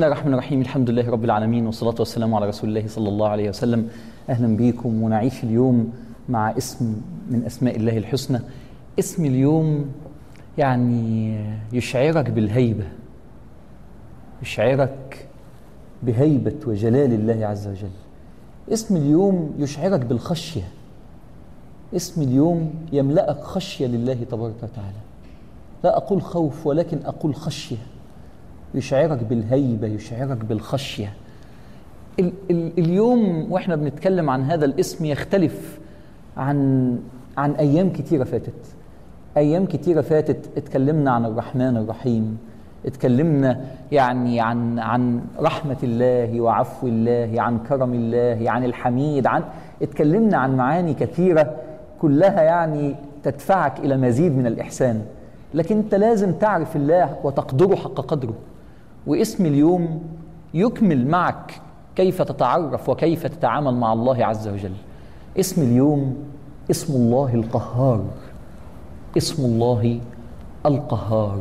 الله الرحمن الرحيم الحمد لله رب العالمين والصلاة والسلام على رسول الله صلى الله عليه وسلم أهلا بكم ونعيش اليوم مع اسم من أسماء الله الحسنى اسم اليوم يعني يشعرك بالهيبة يشعرك بهيبة وجلال الله عز وجل اسم اليوم يشعرك بالخشية اسم اليوم يملأك خشية لله تبارك وتعالى لا أقول خوف ولكن أقول خشية يشعرك بالهيبة يشعرك بالخشية ال ال اليوم واحنا بنتكلم عن هذا الاسم يختلف عن عن أيام كتيرة فاتت أيام كتيرة فاتت اتكلمنا عن الرحمن الرحيم اتكلمنا يعني عن عن رحمة الله وعفو الله عن كرم الله عن الحميد عن اتكلمنا عن معاني كثيرة كلها يعني تدفعك إلى مزيد من الإحسان لكن أنت لازم تعرف الله وتقدره حق قدره واسم اليوم يكمل معك كيف تتعرف وكيف تتعامل مع الله عز وجل اسم اليوم اسم الله القهار اسم الله القهار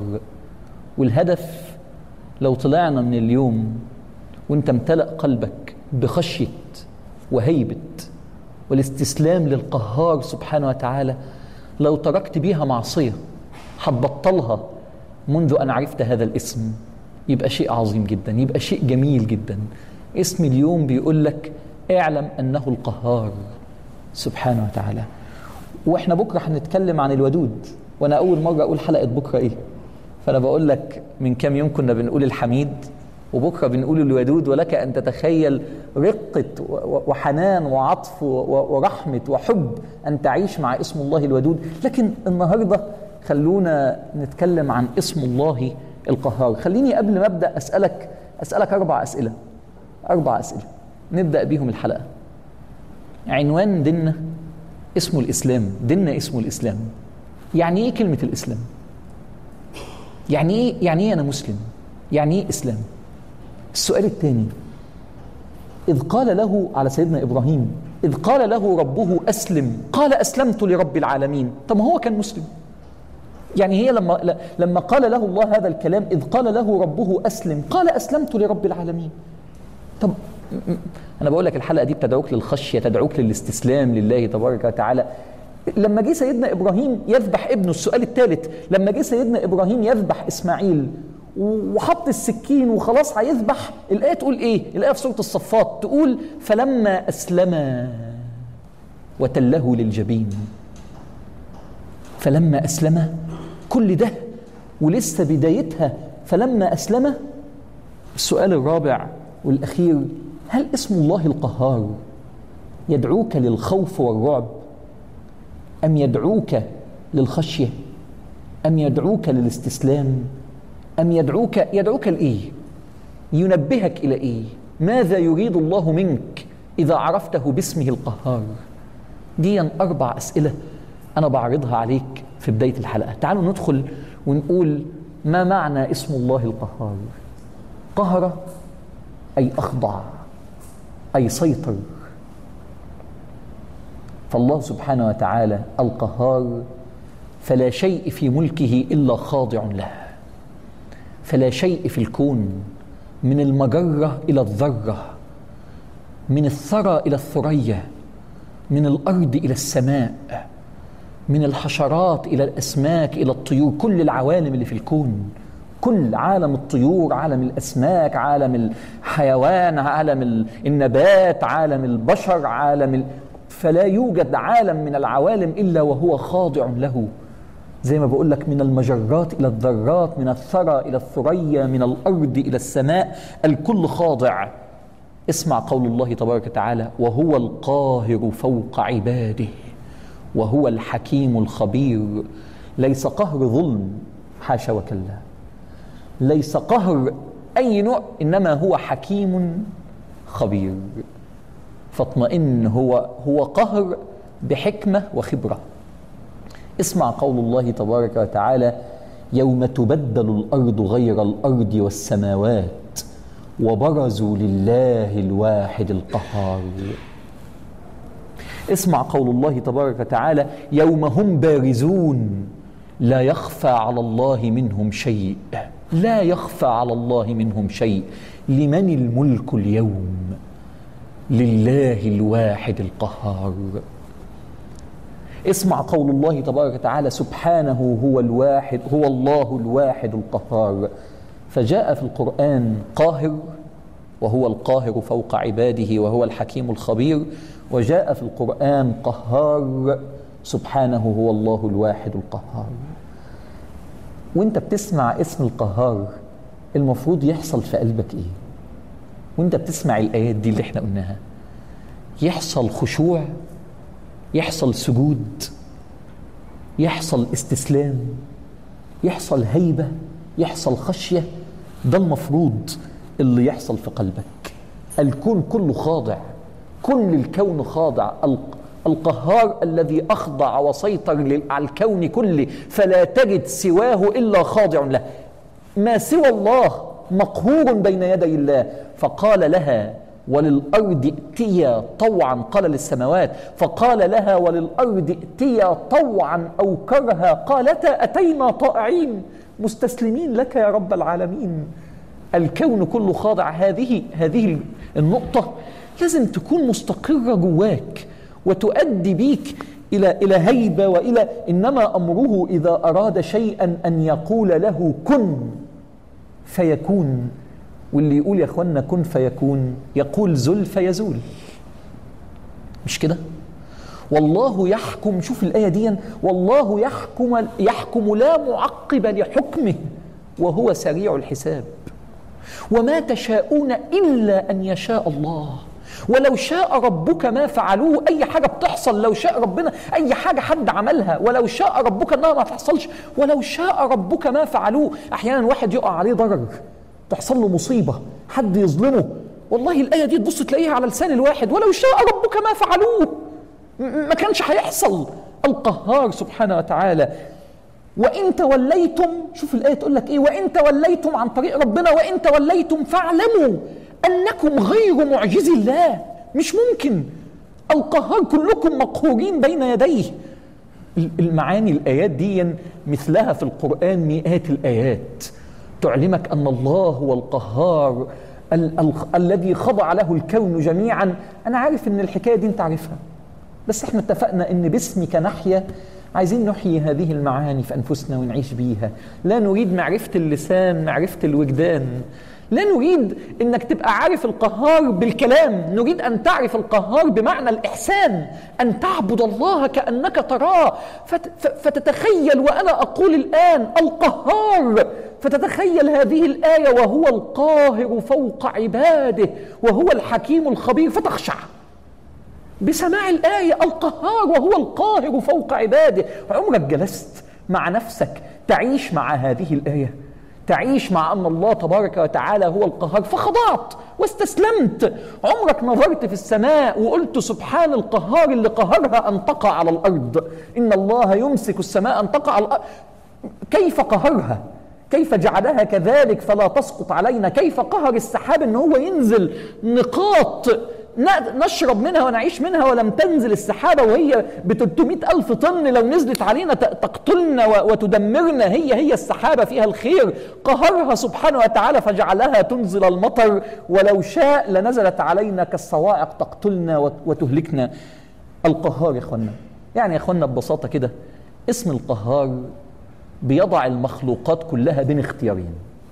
والهدف لو طلعنا من اليوم وانت امتلأ قلبك بخشية وهيبة والاستسلام للقهار سبحانه وتعالى لو تركت بيها معصية هتبطلها منذ أن عرفت هذا الاسم يبقى شيء عظيم جدا يبقى شيء جميل جدا اسم اليوم بيقول لك اعلم أنه القهار سبحانه وتعالى واحنا بكرة هنتكلم عن الودود وانا اول مرة اقول حلقة بكرة ايه فانا بقول لك من كام يوم كنا بنقول الحميد وبكرة بنقول الودود ولك أن تتخيل رقة وحنان وعطف ورحمة وحب أن تعيش مع اسم الله الودود لكن النهاردة خلونا نتكلم عن اسم الله القهار خليني قبل ما أبدأ أسألك أسألك أربع أسئلة أربع أسئلة نبدأ بيهم الحلقة عنوان ديننا اسمه الإسلام ديننا اسمه الإسلام يعني إيه كلمة الإسلام يعني إيه يعني إيه أنا مسلم يعني إيه إسلام السؤال الثاني إذ قال له على سيدنا إبراهيم إذ قال له ربه أسلم قال أسلمت لرب العالمين طب ما هو كان مسلم يعني هي لما لما قال له الله هذا الكلام إذ قال له ربه أسلم قال أسلمت لرب العالمين طب أنا بقول لك الحلقة دي بتدعوك للخشية تدعوك للاستسلام لله تبارك وتعالى لما جه سيدنا إبراهيم يذبح ابنه السؤال الثالث لما جه سيدنا إبراهيم يذبح إسماعيل وحط السكين وخلاص هيذبح الآية تقول إيه؟ الآية في سورة الصفات تقول فلما أسلما وتله للجبين فلما أسلم كل ده ولسه بدايتها فلما أسلم السؤال الرابع والأخير هل اسم الله القهار يدعوك للخوف والرعب أم يدعوك للخشية أم يدعوك للاستسلام أم يدعوك يدعوك لإيه ينبهك إلى إيه ماذا يريد الله منك إذا عرفته باسمه القهار دي أربع أسئلة أنا بعرضها عليك في بداية الحلقة تعالوا ندخل ونقول ما معنى اسم الله القهار قهر أي أخضع أي سيطر فالله سبحانه وتعالى القهار فلا شيء في ملكه إلا خاضع له فلا شيء في الكون من المجرة إلى الذرة من الثرى إلى الثريا من الأرض إلى السماء من الحشرات إلى الأسماك إلى الطيور كل العوالم اللي في الكون كل عالم الطيور عالم الأسماك عالم الحيوان عالم النبات عالم البشر عالم ال... فلا يوجد عالم من العوالم إلا وهو خاضع له زي ما بقول لك من المجرات إلى الذرات من الثرى إلى الثريا من الأرض إلى السماء الكل خاضع اسمع قول الله تبارك وتعالى وهو القاهر فوق عباده وهو الحكيم الخبير ليس قهر ظلم حاشا وكلا ليس قهر أي نوع إنما هو حكيم خبير فاطمئن هو هو قهر بحكمة وخبرة اسمع قول الله تبارك وتعالى يوم تبدل الأرض غير الأرض والسماوات وبرزوا لله الواحد القهار اسمع قول الله تبارك وتعالى يوم هم بارزون لا يخفى على الله منهم شيء لا يخفى على الله منهم شيء لمن الملك اليوم لله الواحد القهار اسمع قول الله تبارك وتعالى سبحانه هو الواحد هو الله الواحد القهار فجاء في القرآن قاهر وهو القاهر فوق عباده وهو الحكيم الخبير وجاء في القرآن قهار سبحانه هو الله الواحد القهار وانت بتسمع اسم القهار المفروض يحصل في قلبك ايه وانت بتسمع الايات دي اللي احنا قلناها يحصل خشوع يحصل سجود يحصل استسلام يحصل هيبه يحصل خشيه ده المفروض اللي يحصل في قلبك الكون كله خاضع كل الكون خاضع القهار الذي اخضع وسيطر على الكون كله فلا تجد سواه الا خاضع له ما سوى الله مقهور بين يدي الله فقال لها وللأرض ائتيا طوعا قال للسماوات فقال لها وللأرض ائتيا طوعا أو كرها قالتا أتينا طائعين مستسلمين لك يا رب العالمين الكون كله خاضع هذه هذه النقطة لازم تكون مستقرة جواك وتؤدي بيك إلى إلى هيبة وإلى إنما أمره إذا أراد شيئا أن يقول له كن فيكون واللي يقول يا اخوانا كن فيكون يقول زل فيزول مش كده والله يحكم شوف الآية دي والله يحكم يحكم لا معقب لحكمه وهو سريع الحساب وما تشاءون إلا أن يشاء الله ولو شاء ربك ما فعلوه اي حاجه بتحصل لو شاء ربنا اي حاجه حد عملها ولو شاء ربك انها ما تحصلش ولو شاء ربك ما فعلوه احيانا واحد يقع عليه ضرر تحصل له مصيبه حد يظلمه والله الايه دي تبص تلاقيها على لسان الواحد ولو شاء ربك ما فعلوه ما كانش هيحصل القهار سبحانه وتعالى وان توليتم شوف الايه تقول لك ايه وان توليتم عن طريق ربنا وان توليتم فاعلموا انكم غير معجز الله مش ممكن القهار كلكم مقهورين بين يديه المعاني الايات دي مثلها في القران مئات الايات تعلمك ان الله هو القهار ال- ال- الذي خضع له الكون جميعا انا عارف ان الحكايه دي انت عارفها بس احنا اتفقنا ان باسمك نحيا عايزين نحيي هذه المعاني في انفسنا ونعيش بيها لا نريد معرفه اللسان معرفه الوجدان لا نريد انك تبقى عارف القهار بالكلام نريد ان تعرف القهار بمعنى الاحسان ان تعبد الله كانك تراه فت فتتخيل وانا اقول الان القهار فتتخيل هذه الايه وهو القاهر فوق عباده وهو الحكيم الخبير فتخشع بسماع الايه القهار وهو القاهر فوق عباده عمرك جلست مع نفسك تعيش مع هذه الايه تعيش مع ان الله تبارك وتعالى هو القهار فخضعت واستسلمت عمرك نظرت في السماء وقلت سبحان القهار اللي قهرها ان تقع على الارض ان الله يمسك السماء ان تقع على الارض كيف قهرها كيف جعلها كذلك فلا تسقط علينا كيف قهر السحاب ان هو ينزل نقاط نشرب منها ونعيش منها ولم تنزل السحابة وهي ب 300 ألف طن لو نزلت علينا تقتلنا وتدمرنا هي هي السحابة فيها الخير قهرها سبحانه وتعالى فجعلها تنزل المطر ولو شاء لنزلت علينا كالصواعق تقتلنا وتهلكنا القهار يا اخوانا يعني يا اخوانا ببساطة كده اسم القهار بيضع المخلوقات كلها بين اختيارين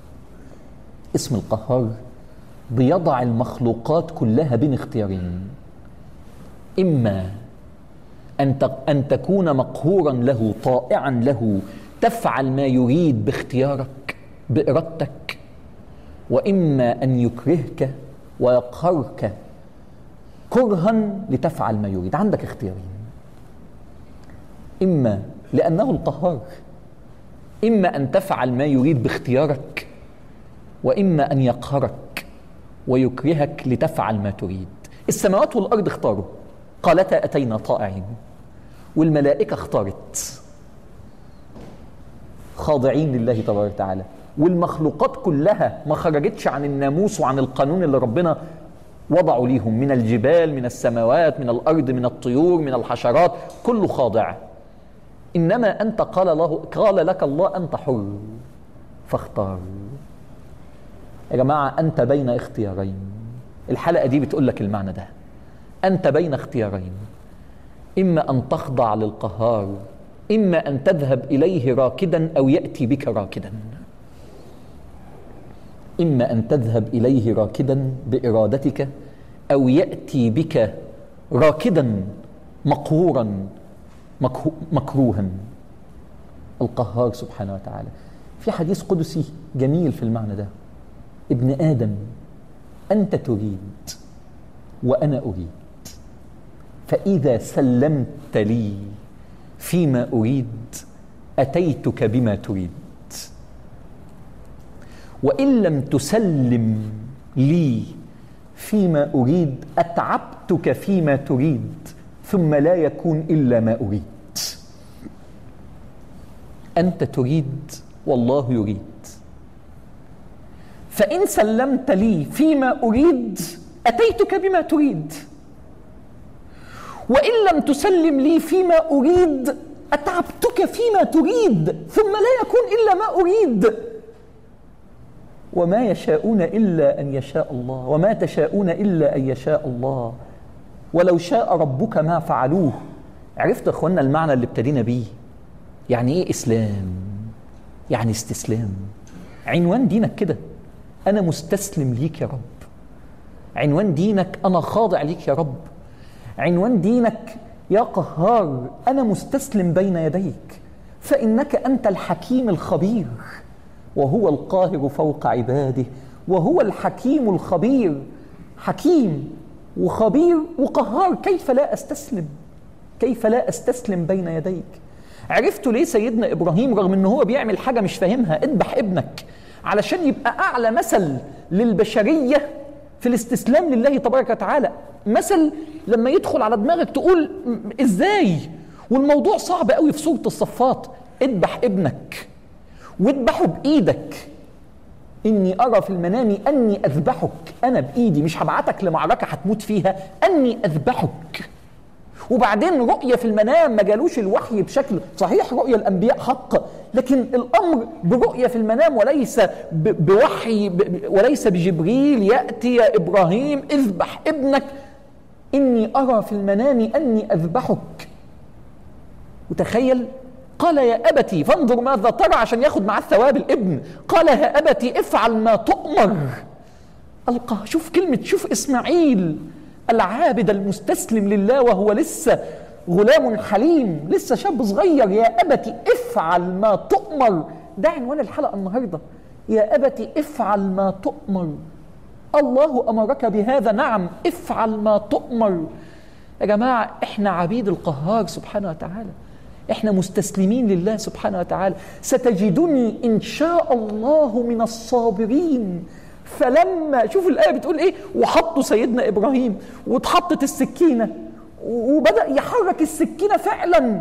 اسم القهار بيضع المخلوقات كلها بين اختيارين اما ان ان تكون مقهورا له طائعا له تفعل ما يريد باختيارك بارادتك واما ان يكرهك ويقهرك كرها لتفعل ما يريد عندك اختيارين اما لانه القهار اما ان تفعل ما يريد باختيارك واما ان يقهرك ويكرهك لتفعل ما تريد السماوات والارض اختاروا قالتا اتينا طائعين والملائكه اختارت خاضعين لله تبارك وتعالى والمخلوقات كلها ما خرجتش عن الناموس وعن القانون اللي ربنا وضعوا ليهم من الجبال من السماوات من الارض من الطيور من الحشرات كله خاضع انما انت قال له قال لك الله انت حر فاختار يا جماعة أنت بين اختيارين الحلقة دي بتقول لك المعنى ده أنت بين اختيارين إما أن تخضع للقهار إما أن تذهب إليه راكدا أو يأتي بك راكدا إما أن تذهب إليه راكدا بإرادتك أو يأتي بك راكدا مقهورا مكروها القهار سبحانه وتعالى في حديث قدسي جميل في المعنى ده ابن آدم أنت تريد وأنا أريد فإذا سلمت لي فيما أريد أتيتك بما تريد وإن لم تسلم لي فيما أريد أتعبتك فيما تريد ثم لا يكون إلا ما أريد أنت تريد والله يريد فإن سلمت لي فيما أريد أتيتك بما تريد وإن لم تسلم لي فيما أريد أتعبتك فيما تريد ثم لا يكون إلا ما أريد وما يشاءون إلا أن يشاء الله وما تشاءون إلا أن يشاء الله ولو شاء ربك ما فعلوه عرفت أخوانا المعنى اللي ابتدينا بيه يعني إيه إسلام يعني استسلام عنوان دينك كده أنا مستسلم ليك يا رب عنوان دينك أنا خاضع ليك يا رب عنوان دينك يا قهار أنا مستسلم بين يديك فإنك أنت الحكيم الخبير وهو القاهر فوق عباده وهو الحكيم الخبير حكيم وخبير وقهار كيف لا استسلم كيف لا استسلم بين يديك عرفتوا ليه سيدنا ابراهيم رغم ان هو بيعمل حاجه مش فاهمها اذبح ابنك علشان يبقى اعلى مثل للبشريه في الاستسلام لله تبارك وتعالى مثل لما يدخل على دماغك تقول ازاي والموضوع صعب قوي في سوره الصفات اذبح ابنك واذبحه بايدك اني ارى في المنام اني اذبحك انا بايدي مش هبعتك لمعركه هتموت فيها اني اذبحك وبعدين رؤية في المنام ما جالوش الوحي بشكل صحيح رؤية الأنبياء حق لكن الأمر برؤية في المنام وليس بوحي وليس بجبريل يأتي يا إبراهيم اذبح ابنك إني أرى في المنام أني أذبحك وتخيل قال يا أبتي فانظر ماذا ترى عشان ياخد معاه ثواب الابن قال يا أبتي افعل ما تؤمر ألقى شوف كلمة شوف إسماعيل العابد المستسلم لله وهو لسه غلام حليم لسه شاب صغير يا أبتي افعل ما تؤمر ده عنوان الحلقة النهاردة يا أبتي افعل ما تؤمر الله أمرك بهذا نعم افعل ما تؤمر يا جماعة احنا عبيد القهار سبحانه وتعالى احنا مستسلمين لله سبحانه وتعالى ستجدني ان شاء الله من الصابرين فلما شوف الايه بتقول ايه وحطوا سيدنا ابراهيم واتحطت السكينه وبدا يحرك السكينه فعلا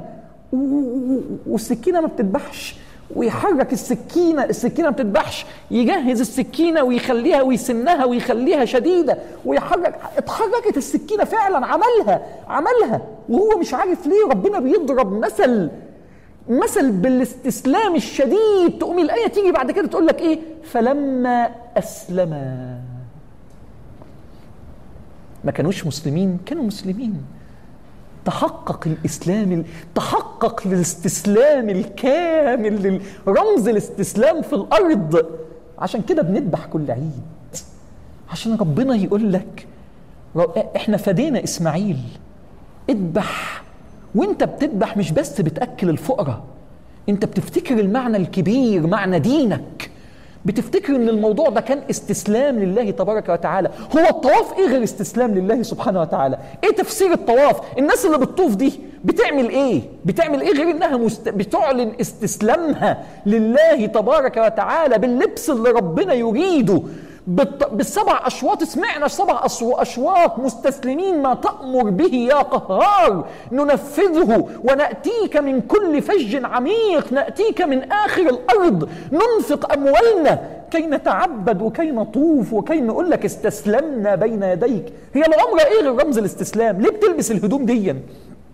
والسكينه ما بتذبحش ويحرك السكينة السكينة ما بتذبحش يجهز السكينة ويخليها ويسنها ويخليها شديدة ويحرك اتحركت السكينة فعلا عملها عملها وهو مش عارف ليه ربنا بيضرب مثل مثل بالاستسلام الشديد تقوم الآية تيجي بعد كده تقول لك إيه فلما أسلما ما كانوش مسلمين كانوا مسلمين تحقق الاسلام تحقق الاستسلام الكامل رمز الاستسلام في الارض عشان كده بنذبح كل عيد عشان ربنا يقول لك احنا فدينا اسماعيل اذبح وانت بتذبح مش بس بتاكل الفقراء انت بتفتكر المعنى الكبير معنى دينك بتفتكر ان الموضوع ده كان استسلام لله تبارك وتعالى هو الطواف ايه غير استسلام لله سبحانه وتعالى ايه تفسير الطواف الناس اللي بتطوف دي بتعمل ايه بتعمل ايه غير انها مست... بتعلن استسلامها لله تبارك وتعالى باللبس اللي ربنا يريده بالط... بالسبع اشواط سمعنا سبع اشواط مستسلمين ما تامر به يا قهار ننفذه وناتيك من كل فج عميق ناتيك من اخر الارض ننفق اموالنا كي نتعبد وكي نطوف وكي نقول لك استسلمنا بين يديك هي العمره ايه غير رمز الاستسلام ليه بتلبس الهدوم دي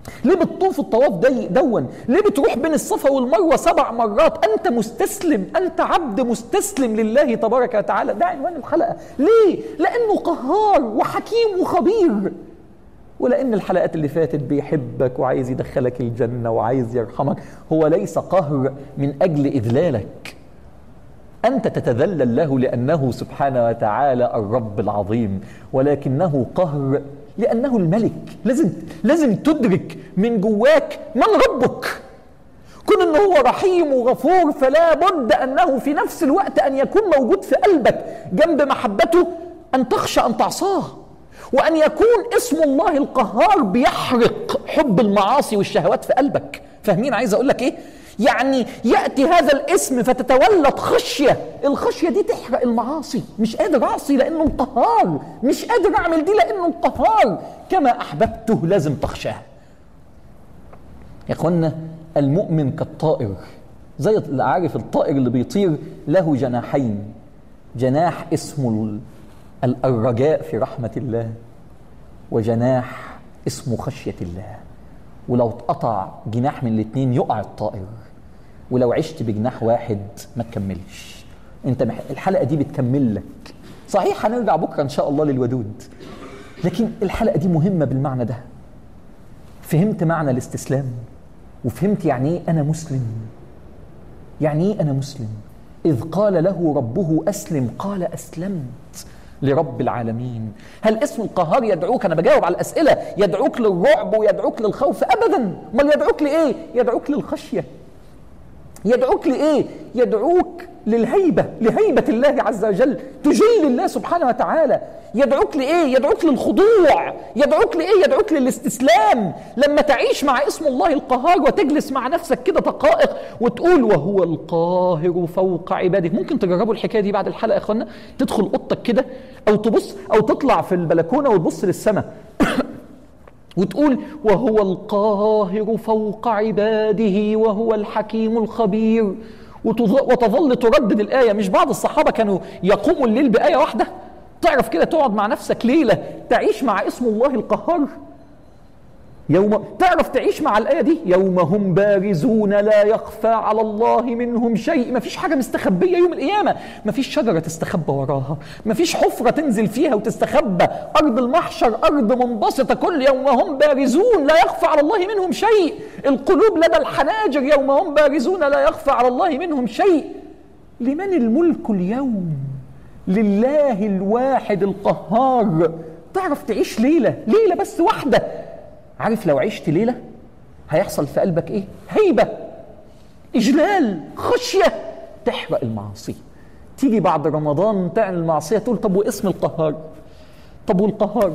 ليه بتطوف الطواف دي دون ليه بتروح بين الصفا والمروه سبع مرات انت مستسلم انت عبد مستسلم لله تبارك وتعالى ده عنوان الحلقه ليه لانه قهار وحكيم وخبير ولان الحلقات اللي فاتت بيحبك وعايز يدخلك الجنه وعايز يرحمك هو ليس قهر من اجل اذلالك انت تتذلل له لانه سبحانه وتعالى الرب العظيم ولكنه قهر لانه الملك لازم لازم تدرك من جواك من ربك كون انه هو رحيم وغفور فلا بد انه في نفس الوقت ان يكون موجود في قلبك جنب محبته ان تخشى ان تعصاه وان يكون اسم الله القهار بيحرق حب المعاصي والشهوات في قلبك فاهمين عايز اقول لك ايه يعني ياتي هذا الاسم فتتولد خشيه الخشيه دي تحرق المعاصي مش قادر اعصي لانه القهار مش قادر اعمل دي لانه القهار كما احببته لازم تخشاه يا اخوانا المؤمن كالطائر زي اللي عارف الطائر اللي بيطير له جناحين جناح اسمه الرجاء في رحمه الله وجناح اسمه خشيه الله ولو اتقطع جناح من الاثنين يقع الطائر ولو عشت بجناح واحد ما تكملش انت مح... الحلقه دي بتكمل لك صحيح هنرجع بكره ان شاء الله للودود لكن الحلقه دي مهمه بالمعنى ده فهمت معنى الاستسلام وفهمت يعني ايه انا مسلم يعني ايه انا مسلم اذ قال له ربه اسلم قال اسلمت لرب العالمين هل اسم القهار يدعوك انا بجاوب على الاسئله يدعوك للرعب ويدعوك للخوف ابدا امال يدعوك لايه يدعوك للخشيه يدعوك لايه يدعوك للهيبه لهيبه الله عز وجل تجل الله سبحانه وتعالى يدعوك لايه يدعوك للخضوع يدعوك لايه يدعوك للاستسلام لما تعيش مع اسم الله القهار وتجلس مع نفسك كده دقائق وتقول وهو القاهر فوق عباده ممكن تجربوا الحكايه دي بعد الحلقه يا اخوانا تدخل اوضتك كده او تبص او تطلع في البلكونه وتبص للسماء وتقول وهو القاهر فوق عباده وهو الحكيم الخبير وتظل تردد الآية مش بعض الصحابة كانوا يقوموا الليل بآية واحدة تعرف كده تقعد مع نفسك ليلة تعيش مع اسم الله القهار يوم تعرف تعيش مع الآية دي يوم هم بارزون لا يخفى على الله منهم شيء ما فيش حاجة مستخبية يوم القيامة ما فيش شجرة تستخبى وراها ما فيش حفرة تنزل فيها وتستخبى أرض المحشر أرض منبسطة كل يوم هم بارزون لا يخفى على الله منهم شيء القلوب لدى الحناجر يوم هم بارزون لا يخفى على الله منهم شيء لمن الملك اليوم لله الواحد القهار تعرف تعيش ليلة ليلة بس واحدة عارف لو عشت ليله هيحصل في قلبك ايه هيبه اجلال خشيه تحرق المعاصي تيجي بعد رمضان تعمل المعصيه تقول طب واسم القهار طب والقهار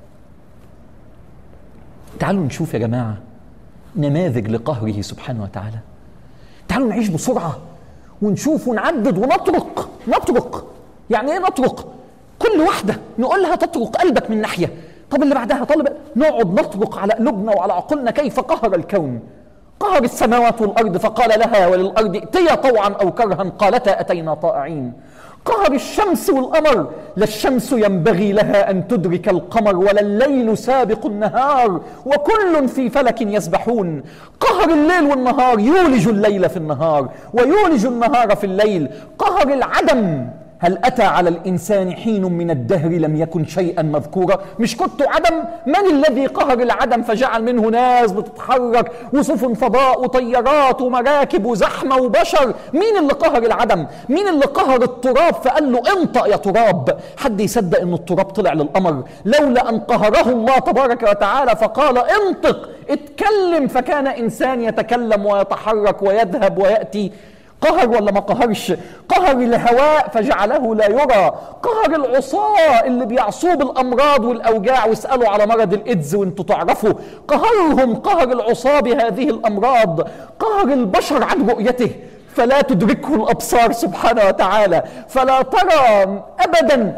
تعالوا نشوف يا جماعه نماذج لقهره سبحانه وتعالى تعالوا نعيش بسرعه ونشوف ونعدد ونطرق نطرق يعني ايه نطرق كل واحده نقولها تطرق قلبك من ناحيه طب اللي بعدها طالب نقعد نطبق على قلوبنا وعلى عقولنا كيف قهر الكون قهر السماوات والارض فقال لها وللارض ائتيا طوعا او كرها قالتا اتينا طائعين قهر الشمس والقمر لا الشمس ينبغي لها ان تدرك القمر ولا الليل سابق النهار وكل في فلك يسبحون قهر الليل والنهار يولج الليل في النهار ويولج النهار في الليل قهر العدم هل أتى على الإنسان حين من الدهر لم يكن شيئا مذكورا مش كنت عدم من الذي قهر العدم فجعل منه ناس بتتحرك وسفن فضاء وطيارات ومراكب وزحمة وبشر مين اللي قهر العدم مين اللي قهر التراب فقال له انطق يا تراب حد يصدق ان التراب طلع للقمر لولا ان قهره الله تبارك وتعالى فقال انطق اتكلم فكان انسان يتكلم ويتحرك ويذهب وياتي قهر ولا ما قهرش قهر الهواء فجعله لا يرى قهر العصاة اللي بيعصوه بالأمراض والأوجاع واسألوا على مرض الإيدز وانتوا تعرفوا قهرهم قهر العصاة بهذه الأمراض قهر البشر عن رؤيته فلا تدركه الأبصار سبحانه وتعالى فلا ترى أبدا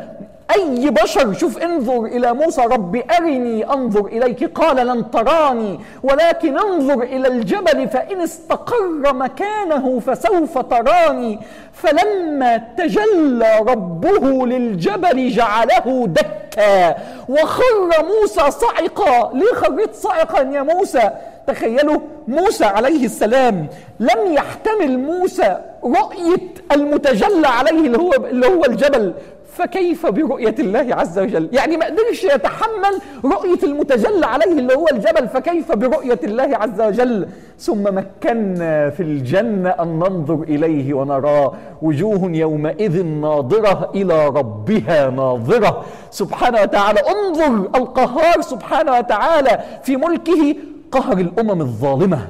أي بشر شوف انظر إلى موسى رب أرني أنظر إليك قال لن تراني ولكن انظر إلى الجبل فإن استقر مكانه فسوف تراني فلما تجلى ربه للجبل جعله دكا وخر موسى صعقا ليه خريت صعقا يا موسى تخيلوا موسى عليه السلام لم يحتمل موسى رؤية المتجلى عليه اللي هو اللي هو الجبل فكيف برؤية الله عز وجل يعني ما قدرش يتحمل رؤية المتجلى عليه اللي هو الجبل فكيف برؤية الله عز وجل ثم مكنا في الجنة أن ننظر إليه ونراه وجوه يومئذ ناظرة إلى ربها ناظرة سبحانه وتعالى انظر القهار سبحانه وتعالى في ملكه قهر الأمم الظالمة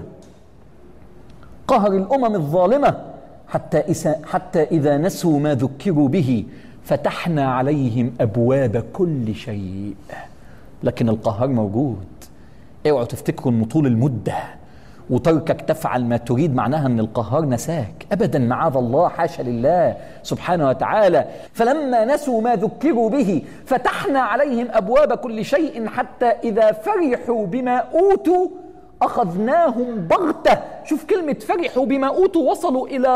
قهر الأمم الظالمة حتى إذا, حتى إذا نسوا ما ذكروا به فتحنا عليهم ابواب كل شيء لكن القهار موجود اوعوا تفتكروا ان طول المده وتركك تفعل ما تريد معناها ان القهار نساك ابدا معاذ الله حاشا لله سبحانه وتعالى فلما نسوا ما ذكروا به فتحنا عليهم ابواب كل شيء حتى اذا فرحوا بما اوتوا اخذناهم بغته شوف كلمه فرحوا بما اوتوا وصلوا الى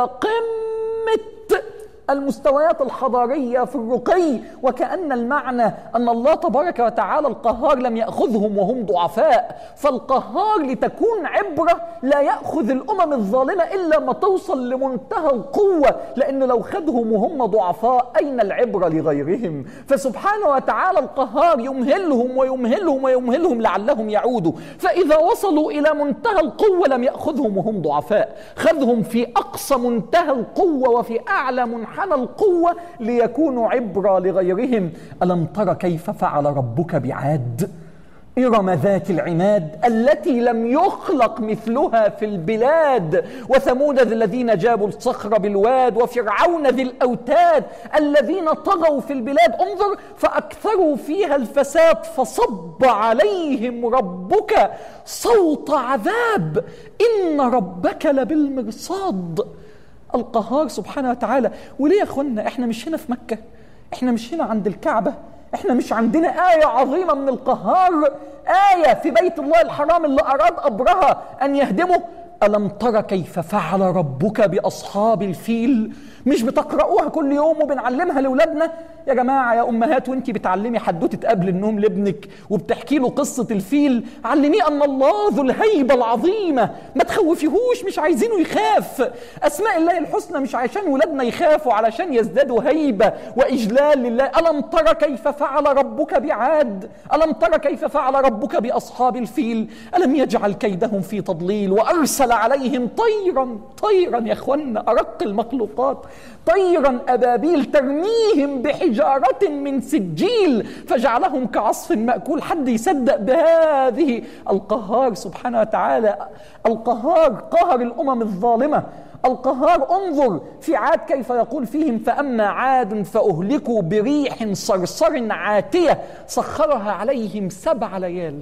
قمه المستويات الحضارية في الرقي وكأن المعنى أن الله تبارك وتعالى القهار لم يأخذهم وهم ضعفاء فالقهار لتكون عبرة لا يأخذ الأمم الظالمة إلا ما توصل لمنتهى القوة لأن لو خدهم وهم ضعفاء أين العبرة لغيرهم فسبحانه وتعالى القهار يمهلهم ويمهلهم ويمهلهم لعلهم يعودوا فإذا وصلوا إلى منتهى القوة لم يأخذهم وهم ضعفاء خذهم في أقصى منتهى القوة وفي أعلى منحنى منحنى القوة ليكونوا عبرة لغيرهم ألم تر كيف فعل ربك بعاد إرم ذات العماد التي لم يخلق مثلها في البلاد وثمود الذين جابوا الصخر بالواد وفرعون ذي الأوتاد الذين طغوا في البلاد انظر فأكثروا فيها الفساد فصب عليهم ربك صوت عذاب إن ربك لبالمرصاد القهار سبحانه وتعالى وليه يا اخوانا احنا مش هنا في مكة احنا مش هنا عند الكعبة احنا مش عندنا آية عظيمة من القهار آية في بيت الله الحرام اللي أراد أبرهة أن يهدمه ألم تر كيف فعل ربك بأصحاب الفيل مش بتقرأوها كل يوم وبنعلمها لأولادنا يا جماعة يا أمهات وانت بتعلمي حدوتة قبل النوم لابنك وبتحكي له قصة الفيل علميه أن الله ذو الهيبة العظيمة ما تخوفيهوش مش عايزينه يخاف أسماء الله الحسنى مش عشان ولادنا يخافوا علشان يزدادوا هيبة وإجلال لله ألم تر كيف فعل ربك بعاد ألم تر كيف فعل ربك بأصحاب الفيل ألم يجعل كيدهم في تضليل وأرسل عليهم طيرا طيرا يا أخوانا أرق المخلوقات طيرا أبابيل ترميهم بحجارة من سجيل فجعلهم كعصف مأكول حد يصدق بهذه القهار سبحانه وتعالى القهار قهر الأمم الظالمة القهار انظر في عاد كيف يقول فيهم فأما عاد فأهلكوا بريح صرصر عاتية سخرها عليهم سبع ليال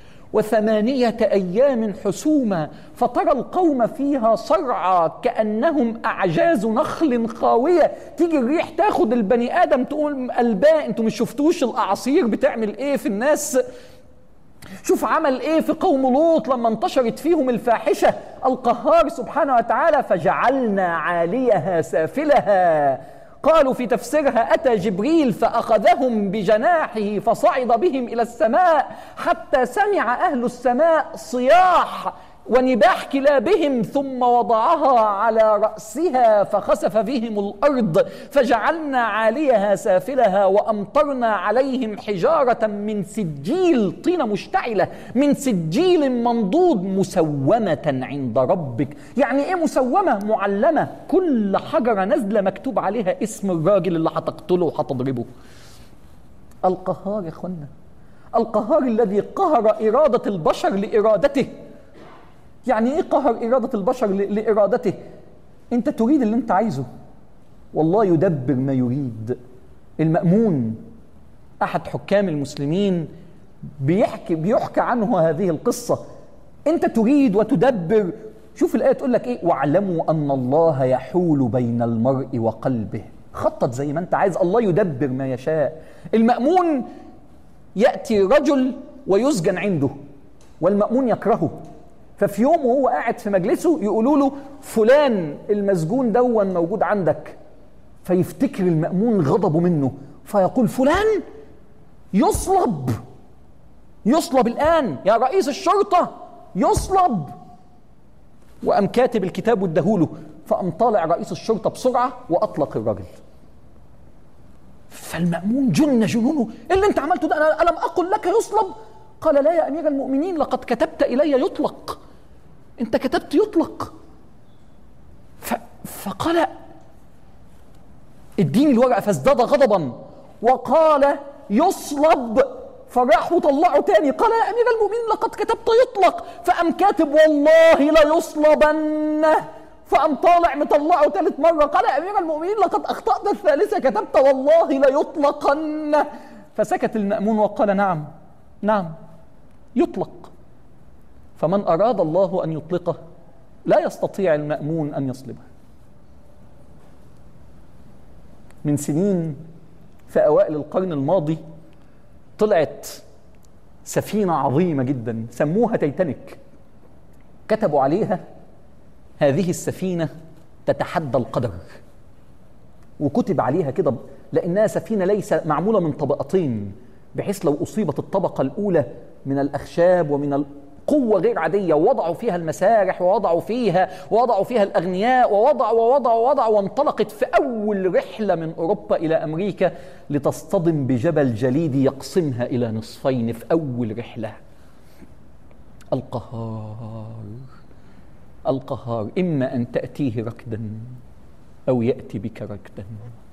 وثمانية أيام حسوما فترى القوم فيها صرعى كأنهم أعجاز نخل خاوية تيجي الريح تاخد البني آدم تقول قلباه انتوا مش شفتوش الأعاصير بتعمل إيه في الناس شوف عمل ايه في قوم لوط لما انتشرت فيهم الفاحشه القهار سبحانه وتعالى فجعلنا عاليها سافلها قالوا في تفسيرها أتى جبريل فأخذهم بجناحه فصعد بهم إلى السماء حتى سمع أهل السماء صياح ونباح كلابهم ثم وضعها على رأسها فخسف بهم الأرض فجعلنا عاليها سافلها وأمطرنا عليهم حجارة من سجيل طينة مشتعلة من سجيل منضود مسومة عند ربك يعني إيه مسومة معلمة كل حجرة نازلة مكتوب عليها اسم الراجل اللي هتقتله وهتضربه القهار يا اخوانا القهار الذي قهر إرادة البشر لإرادته يعني ايه قهر إرادة البشر لإرادته انت تريد اللي انت عايزه والله يدبر ما يريد المأمون أحد حكام المسلمين بيحكي بيحكى عنه هذه القصة انت تريد وتدبر شوف الآية تقول لك ايه واعلموا أن الله يحول بين المرء وقلبه خطط زي ما انت عايز الله يدبر ما يشاء المأمون يأتي رجل ويسجن عنده والمأمون يكرهه ففي يوم وهو قاعد في مجلسه يقولوا له فلان المسجون دون موجود عندك فيفتكر المأمون غضبه منه فيقول فلان يصلب يصلب الآن يا رئيس الشرطة يصلب وقام كاتب الكتاب واداهوله فقام طالع رئيس الشرطة بسرعة وأطلق الرجل فالمأمون جن جنونه إيه اللي انت عملته ده أنا ألم أقل لك يصلب قال لا يا أمير المؤمنين لقد كتبت إلي يطلق أنت كتبت يطلق ف... فقال اديني الورقة فازداد غضبا وقال يصلب فراحوا طلعوا تاني قال يا امير المؤمنين لقد كتبت يطلق فقام كاتب والله ليصلبن فقام طالع مطلعه ثالث مرة قال يا أمير المؤمنين لقد أخطأت الثالثة كتبت والله ليطلقن فسكت المأمون وقال نعم نعم يطلق فمن أراد الله أن يطلقه لا يستطيع المأمون أن يصلبه من سنين في أوائل القرن الماضي طلعت سفينة عظيمة جدا سموها تيتانيك كتبوا عليها هذه السفينة تتحدى القدر وكتب عليها كده لأنها سفينة ليس معمولة من طبقتين بحيث لو أصيبت الطبقة الأولى من الأخشاب ومن قوة غير عادية ووضعوا فيها المسارح ووضعوا فيها ووضعوا فيها الأغنياء ووضعوا ووضعوا ووضعوا وانطلقت في أول رحلة من أوروبا إلى أمريكا لتصطدم بجبل جليدي يقسمها إلى نصفين في أول رحلة القهار القهار إما أن تأتيه ركدا أو يأتي بك ركدا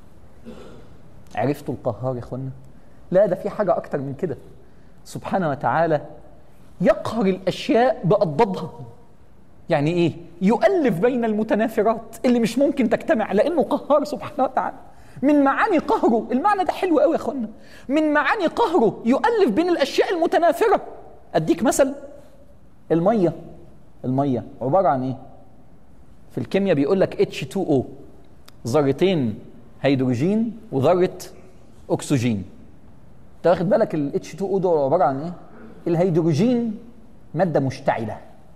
عرفتوا القهار يا إخوانا؟ لا ده في حاجة أكتر من كده سبحانه وتعالى يقهر الاشياء باضدادها يعني ايه يؤلف بين المتنافرات اللي مش ممكن تجتمع لانه قهار سبحانه وتعالى من معاني قهره المعنى ده حلو قوي يا اخوانا من معاني قهره يؤلف بين الاشياء المتنافره اديك مثل الميه الميه عباره عن ايه في الكيمياء بيقول لك H2O ذرتين هيدروجين وذره اكسجين انت واخد بالك ال H2O دول عباره عن ايه الهيدروجين مادة مشتعلة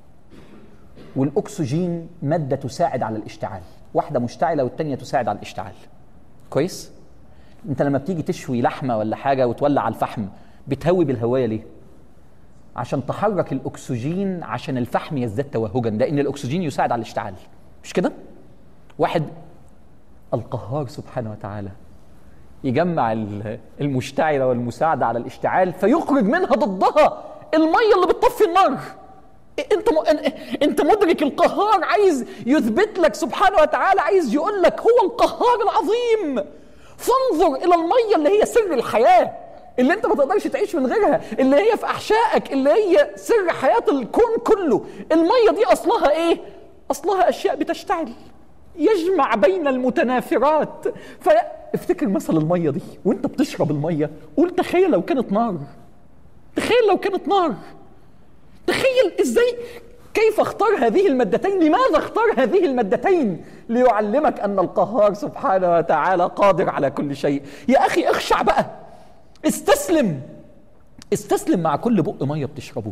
والأكسجين مادة تساعد على الاشتعال واحدة مشتعلة والتانية تساعد على الاشتعال كويس؟ انت لما بتيجي تشوي لحمة ولا حاجة وتولع على الفحم بتهوي بالهواية ليه؟ عشان تحرك الأكسجين عشان الفحم يزداد توهجا لأن الأكسجين يساعد على الاشتعال مش كده؟ واحد القهار سبحانه وتعالى يجمع المشتعلة والمساعدة على الاشتعال فيخرج منها ضدها المية اللي بتطفي النار انت م... انت مدرك القهار عايز يثبت لك سبحانه وتعالى عايز يقول لك هو القهار العظيم فانظر الى المية اللي هي سر الحياة اللي انت ما تقدرش تعيش من غيرها اللي هي في احشائك اللي هي سر حياة الكون كله المية دي اصلها ايه اصلها اشياء بتشتعل يجمع بين المتنافرات فافتكر مثل الميه دي وانت بتشرب الميه قول تخيل لو كانت نار تخيل لو كانت نار تخيل ازاي كيف اختار هذه المادتين لماذا اختار هذه المادتين ليعلمك ان القهار سبحانه وتعالى قادر على كل شيء يا اخي اخشع بقى استسلم استسلم مع كل بق ميه بتشربه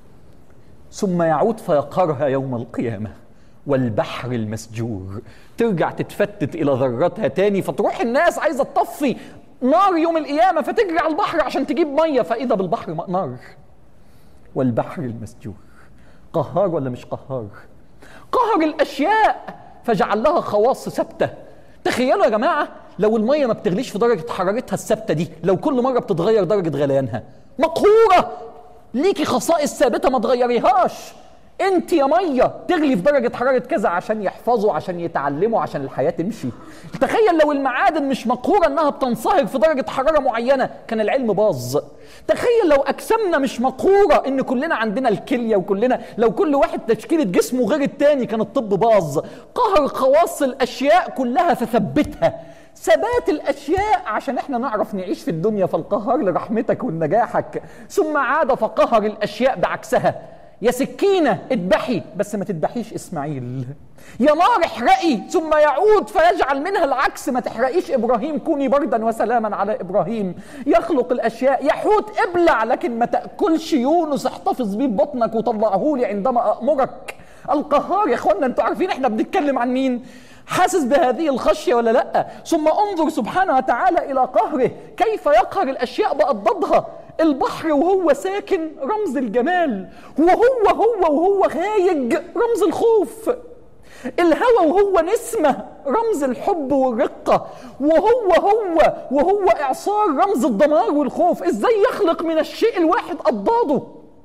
ثم يعود فيقهرها يوم القيامه والبحر المسجور ترجع تتفتت الى ذراتها تاني فتروح الناس عايزه تطفي نار يوم القيامه فتجري على البحر عشان تجيب ميه فاذا بالبحر نار والبحر المسجور قهار ولا مش قهار قهر الاشياء فجعل لها خواص ثابته تخيلوا يا جماعه لو الميه ما بتغليش في درجه حرارتها الثابته دي لو كل مره بتتغير درجه غليانها مقهوره ليكي خصائص ثابته ما تغيريهاش انت يا ميه تغلي في درجه حراره كذا عشان يحفظوا عشان يتعلموا عشان الحياه تمشي تخيل لو المعادن مش مقهوره انها بتنصهر في درجه حراره معينه كان العلم باظ تخيل لو اجسامنا مش مقهوره ان كلنا عندنا الكليه وكلنا لو كل واحد تشكيله جسمه غير التاني كان الطب باظ قهر خواص الاشياء كلها فثبتها ثبات الاشياء عشان احنا نعرف نعيش في الدنيا فالقهار لرحمتك ولنجاحك ثم عاد فقهر الاشياء بعكسها يا سكينة اذبحي بس ما تذبحيش إسماعيل يا نار احرقي ثم يعود فيجعل منها العكس ما تحرقيش إبراهيم كوني بردا وسلاما على إبراهيم يخلق الأشياء يا حوت ابلع لكن ما تأكلش يونس احتفظ بيه ببطنك وطلعه لي عندما أأمرك القهار يا اخوانا انتوا عارفين احنا بنتكلم عن مين حاسس بهذه الخشية ولا لا ثم انظر سبحانه وتعالى إلى قهره كيف يقهر الأشياء بأضدادها البحر وهو ساكن رمز الجمال وهو هو وهو غايج رمز الخوف الهوى وهو نسمة رمز الحب والرقة وهو هو وهو إعصار رمز الدمار والخوف إزاي يخلق من الشيء الواحد أضداده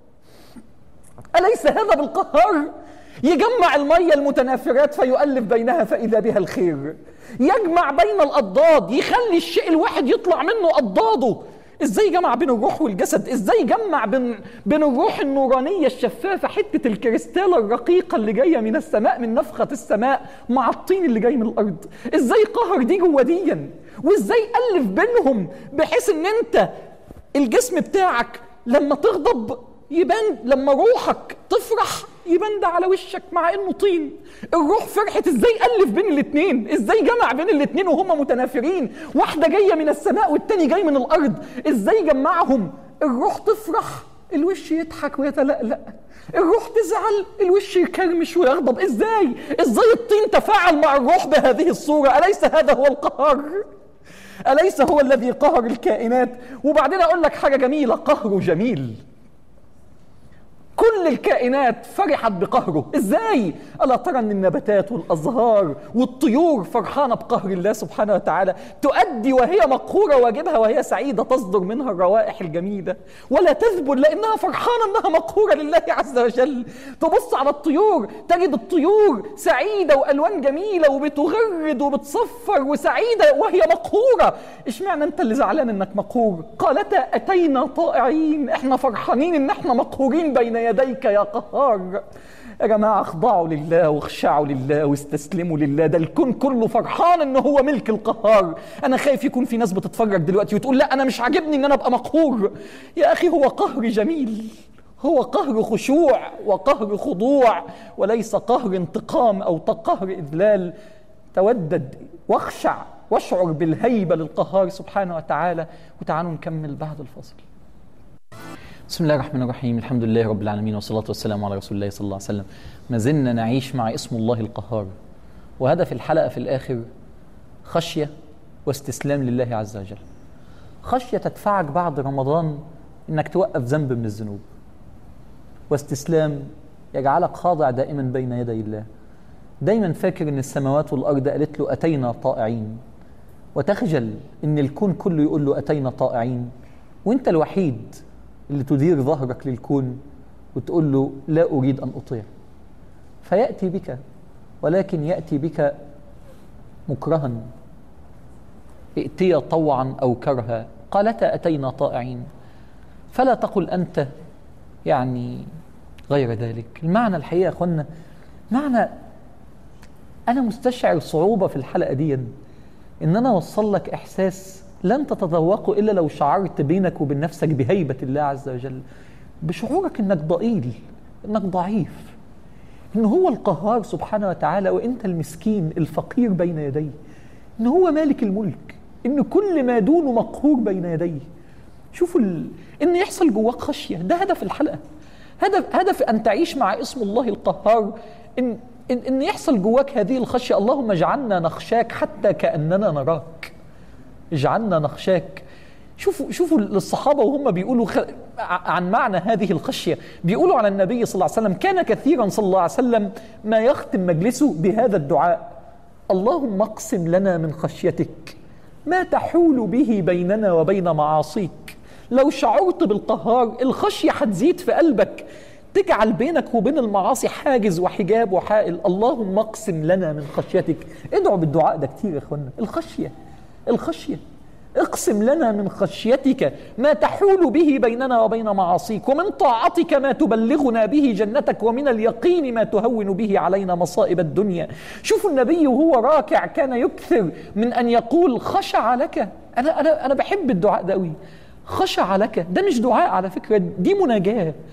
أليس هذا بالقهار يجمع المية المتنافرات فيؤلف بينها فإذا بها الخير يجمع بين الأضداد يخلي الشيء الواحد يطلع منه أضداده ازاي جمع بين الروح والجسد ازاي جمع بين بين الروح النورانيه الشفافه حته الكريستاله الرقيقه اللي جايه من السماء من نفخه السماء مع الطين اللي جاي من الارض ازاي قهر دي جوا ديا وازاي الف بينهم بحيث ان انت الجسم بتاعك لما تغضب يبان لما روحك تفرح يبان ده على وشك مع انه طين الروح فرحت ازاي الف بين الاثنين ازاي جمع بين الاثنين وهما متنافرين واحده جايه من السماء والتاني جاي من الارض ازاي جمعهم الروح تفرح الوش يضحك ويتلألأ الروح تزعل الوش يكرمش ويغضب ازاي ازاي الطين تفاعل مع الروح بهذه الصورة أليس هذا هو القهر أليس هو الذي قهر الكائنات وبعدين أقول لك حاجة جميلة قهره جميل كل الكائنات فرحت بقهره ازاي الا ترى ان النباتات والازهار والطيور فرحانه بقهر الله سبحانه وتعالى تؤدي وهي مقهوره واجبها وهي سعيده تصدر منها الروائح الجميله ولا تذبل لانها فرحانه انها مقهوره لله عز وجل تبص على الطيور تجد الطيور سعيده والوان جميله وبتغرد وبتصفر وسعيده وهي مقهوره اشمعنى انت اللي زعلان انك مقهور قالتا اتينا طائعين احنا فرحانين ان احنا مقهورين بين يديك يا قهار يا جماعة اخضعوا لله واخشعوا لله واستسلموا لله ده الكون كله فرحان ان هو ملك القهار انا خايف يكون في ناس بتتفرج دلوقتي وتقول لا انا مش عاجبني ان انا ابقى مقهور يا اخي هو قهر جميل هو قهر خشوع وقهر خضوع وليس قهر انتقام او قهر اذلال تودد واخشع واشعر بالهيبه للقهار سبحانه وتعالى وتعالوا نكمل بعد الفصل بسم الله الرحمن الرحيم الحمد لله رب العالمين والصلاة والسلام على رسول الله صلى الله عليه وسلم ما زلنا نعيش مع اسم الله القهار وهدف الحلقة في الآخر خشية واستسلام لله عز وجل خشية تدفعك بعد رمضان انك توقف ذنب من الذنوب واستسلام يجعلك خاضع دائما بين يدي الله دايما فاكر ان السماوات والارض قالت له اتينا طائعين وتخجل ان الكون كله يقول له اتينا طائعين وانت الوحيد اللي تدير ظهرك للكون وتقول له لا اريد ان اطيع فياتي بك ولكن ياتي بك مكرها ائتي طوعا او كرها قالتا اتينا طائعين فلا تقل انت يعني غير ذلك المعنى الحقيقه يا اخوانا معنى انا مستشعر صعوبه في الحلقه دي ان انا اوصل لك احساس لن تتذوقه الا لو شعرت بينك وبين نفسك بهيبه الله عز وجل بشعورك انك ضئيل انك ضعيف ان هو القهار سبحانه وتعالى وانت المسكين الفقير بين يديه ان هو مالك الملك ان كل ما دونه مقهور بين يديه شوفوا ال... ان يحصل جواك خشيه ده هدف الحلقه هدف هدف ان تعيش مع اسم الله القهار ان ان, إن يحصل جواك هذه الخشيه اللهم اجعلنا نخشاك حتى كاننا نراك اجعلنا نخشاك شوفوا شوفوا الصحابه وهم بيقولوا خ... عن معنى هذه الخشيه بيقولوا على النبي صلى الله عليه وسلم كان كثيرا صلى الله عليه وسلم ما يختم مجلسه بهذا الدعاء اللهم اقسم لنا من خشيتك ما تحول به بيننا وبين معاصيك لو شعرت بالقهار الخشيه هتزيد في قلبك تجعل بينك وبين المعاصي حاجز وحجاب وحائل اللهم اقسم لنا من خشيتك ادعوا بالدعاء ده كتير يا اخوانا الخشيه الخشيه اقسم لنا من خشيتك ما تحول به بيننا وبين معاصيك ومن طاعتك ما تبلغنا به جنتك ومن اليقين ما تهون به علينا مصائب الدنيا شوفوا النبي وهو راكع كان يكثر من ان يقول خشع لك انا انا انا بحب الدعاء ده قوي خشع لك ده مش دعاء على فكره دي مناجاه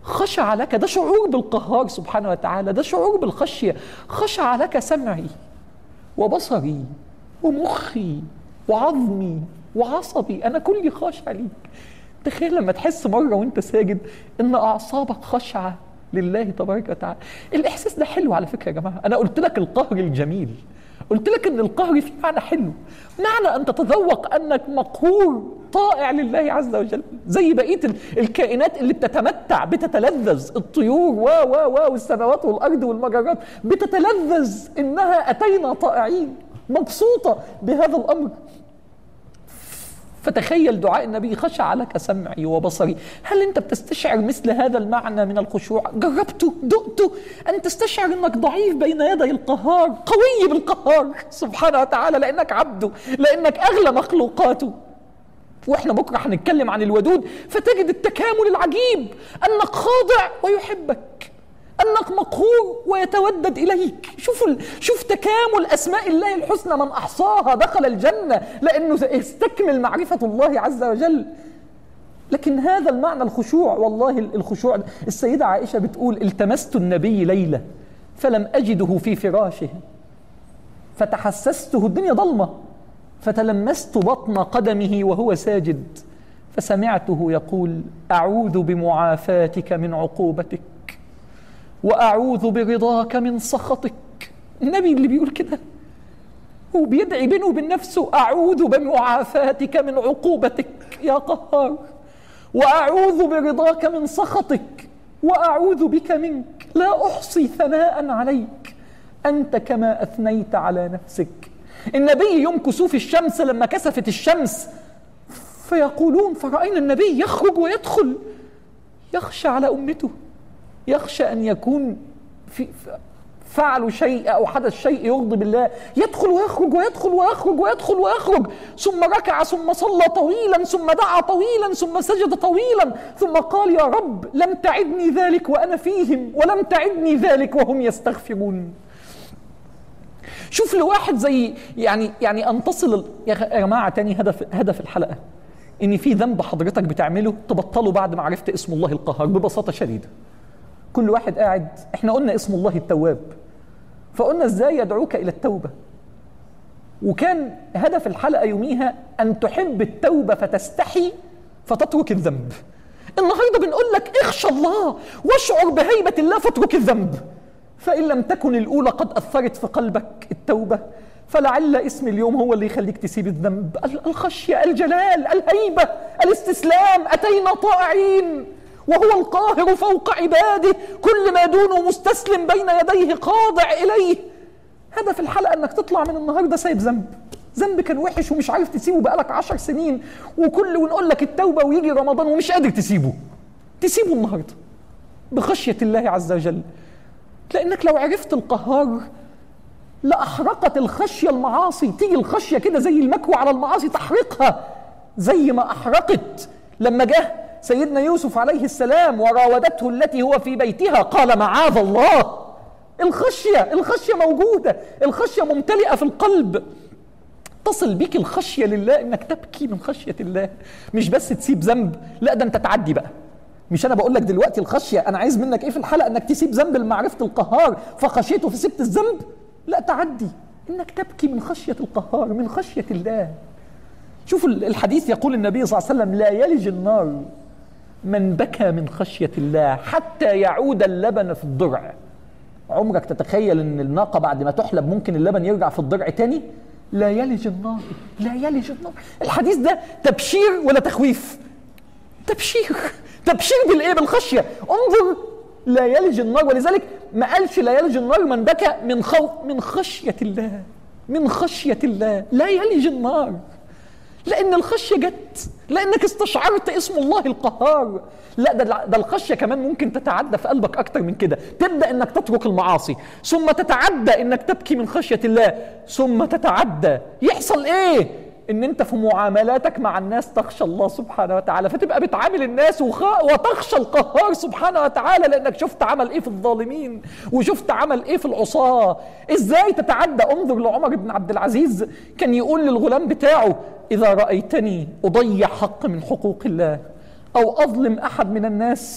خشع لك ده شعور بالقهار سبحانه وتعالى ده شعور بالخشية خشع لك سمعي وبصري ومخي وعظمي وعصبي أنا كلي خاشع ليك تخيل لما تحس مرة وانت ساجد ان اعصابك خاشعة لله تبارك وتعالى الاحساس ده حلو على فكرة يا جماعة انا قلت لك القهر الجميل قلت لك ان القهر فيه معنى حلو معنى ان تتذوق انك مقهور طائع لله عز وجل زي بقيه الكائنات اللي بتتمتع بتتلذذ الطيور و و و والسماوات والارض والمجرات بتتلذذ انها اتينا طائعين مبسوطه بهذا الامر فتخيل دعاء النبي خشع لك سمعي وبصري هل انت بتستشعر مثل هذا المعنى من الخشوع جربته دقته ان تستشعر انك ضعيف بين يدي القهار قوي بالقهار سبحانه وتعالى لانك عبده لانك اغلى مخلوقاته واحنا بكره هنتكلم عن الودود فتجد التكامل العجيب انك خاضع ويحبك انك مقهور ويتودد اليك شوف ال... شوف تكامل اسماء الله الحسنى من احصاها دخل الجنه لانه استكمل معرفه الله عز وجل لكن هذا المعنى الخشوع والله الخشوع السيده عائشه بتقول التمست النبي ليله فلم اجده في فراشه فتحسسته الدنيا ضلمه فتلمست بطن قدمه وهو ساجد فسمعته يقول اعوذ بمعافاتك من عقوبتك واعوذ برضاك من سخطك النبي اللي بيقول كده وبيدعي بينه وبين نفسه اعوذ بمعافاتك من عقوبتك يا قهار واعوذ برضاك من سخطك واعوذ بك منك لا احصي ثناء عليك انت كما اثنيت على نفسك النبي يوم كسوف الشمس لما كسفت الشمس فيقولون فرأينا النبي يخرج ويدخل يخشى على أمته يخشى أن يكون في فعلوا شيء أو حدث شيء يغضب الله يدخل ويخرج ويدخل ويخرج ويدخل ويخرج ثم ركع ثم صلى طويلا ثم دعا طويلا ثم سجد طويلا ثم قال يا رب لم تعدني ذلك وأنا فيهم ولم تعدني ذلك وهم يستغفرون شوف لواحد زي يعني يعني ان تصل يا جماعه تاني هدف هدف الحلقه ان في ذنب حضرتك بتعمله تبطله بعد ما عرفت اسم الله القهار ببساطه شديده كل واحد قاعد احنا قلنا اسم الله التواب فقلنا ازاي يدعوك الى التوبه وكان هدف الحلقه يوميها ان تحب التوبه فتستحي فتترك الذنب النهارده بنقول لك اخشى الله واشعر بهيبه الله فاترك الذنب فإن لم تكن الأولى قد أثرت في قلبك التوبة فلعل اسم اليوم هو اللي يخليك تسيب الذنب الخشية الجلال الهيبة الاستسلام أتينا طائعين وهو القاهر فوق عباده كل ما دونه مستسلم بين يديه خاضع إليه هدف الحلقة أنك تطلع من النهاردة سايب ذنب ذنب كان وحش ومش عارف تسيبه بقالك عشر سنين وكل ونقول لك التوبة ويجي رمضان ومش قادر تسيبه تسيبه النهاردة بخشية الله عز وجل لانك لو عرفت القهار لاحرقت الخشيه المعاصي تيجي الخشيه كده زي المكوى على المعاصي تحرقها زي ما احرقت لما جه سيدنا يوسف عليه السلام وراودته التي هو في بيتها قال معاذ الله الخشيه الخشيه موجوده الخشيه ممتلئه في القلب تصل بك الخشيه لله انك تبكي من خشيه الله مش بس تسيب ذنب لا ده انت تعدي بقى مش انا بقول لك دلوقتي الخشيه انا عايز منك ايه في الحلقه انك تسيب ذنب لمعرفه القهار فخشيته فسبت الذنب لا تعدي انك تبكي من خشيه القهار من خشيه الله شوف الحديث يقول النبي صلى الله عليه وسلم لا يلج النار من بكى من خشيه الله حتى يعود اللبن في الضرع عمرك تتخيل ان الناقه بعد ما تحلب ممكن اللبن يرجع في الضرع تاني لا يلج النار لا يلج النار الحديث ده تبشير ولا تخويف تبشير تبشير بالايه بالخشيه انظر لا يلج النار ولذلك ما قالش لا يلج النار من بكى من خوف من خشيه الله من خشيه الله لا يلج النار لان الخشيه جت لانك استشعرت اسم الله القهار لا ده ده الخشيه كمان ممكن تتعدى في قلبك اكتر من كده تبدا انك تترك المعاصي ثم تتعدى انك تبكي من خشيه الله ثم تتعدى يحصل ايه ان انت في معاملاتك مع الناس تخشى الله سبحانه وتعالى فتبقى بتعامل الناس وخ... وتخشى القهار سبحانه وتعالى لانك شفت عمل ايه في الظالمين وشفت عمل ايه في العصاة ازاي تتعدى انظر لعمر بن عبد العزيز كان يقول للغلام بتاعه اذا رأيتني اضيع حق من حقوق الله او اظلم احد من الناس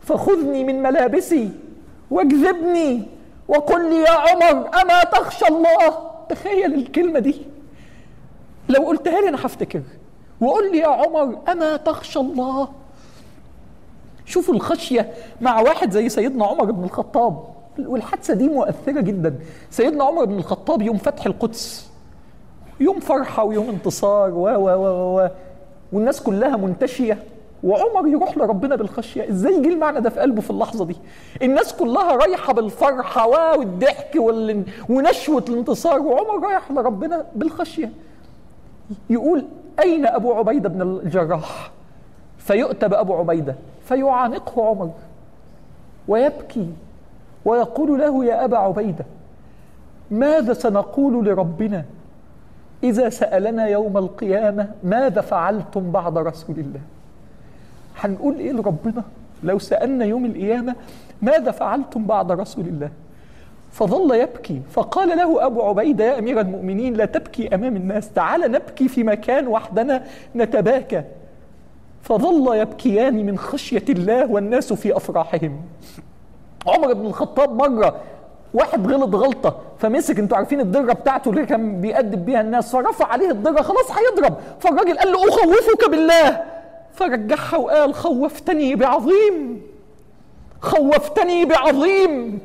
فخذني من ملابسي واجذبني وقل لي يا عمر أما تخشى الله تخيل الكلمة دي لو قلتها لي أنا هفتكر وقل لي يا عمر أما تخشى الله شوفوا الخشية مع واحد زي سيدنا عمر بن الخطاب والحادثة دي مؤثرة جدا سيدنا عمر بن الخطاب يوم فتح القدس يوم فرحة ويوم انتصار و و و و والناس كلها منتشية وعمر يروح لربنا بالخشية ازاي يجي المعنى ده في قلبه في اللحظة دي الناس كلها رايحة بالفرحة والضحك وال... ونشوة الانتصار وعمر رايح لربنا بالخشية يقول أين أبو عبيدة بن الجراح فيؤتى بأبو عبيدة فيعانقه عمر ويبكي ويقول له يا أبا عبيدة ماذا سنقول لربنا إذا سألنا يوم القيامة ماذا فعلتم بعد رسول الله هنقول إيه لربنا لو سألنا يوم القيامة ماذا فعلتم بعد رسول الله فظل يبكي فقال له أبو عبيدة يا أمير المؤمنين لا تبكي أمام الناس تعال نبكي في مكان وحدنا نتباكى فظل يبكيان من خشية الله والناس في أفراحهم عمر بن الخطاب مرة واحد غلط غلطة فمسك انتوا عارفين الدرة بتاعته اللي كان بيأدب بيها الناس فرفع عليه الدرة خلاص هيضرب فالراجل قال له أخوفك بالله فرجعها وقال خوفتني بعظيم خوفتني بعظيم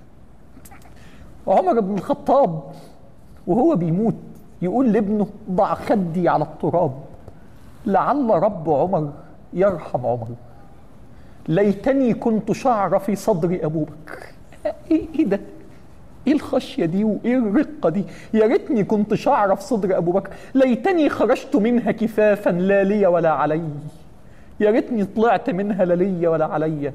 عمر بن الخطاب وهو بيموت يقول لابنه ضع خدي على التراب لعل رب عمر يرحم عمر ليتني كنت شعر في صدر ابو بكر ايه ايه ده ايه الخشيه دي وايه الرقه دي يا ريتني كنت شعر في صدر ابو بكر ليتني خرجت منها كفافا لا لي ولا علي يا ريتني طلعت منها لا لي ولا علي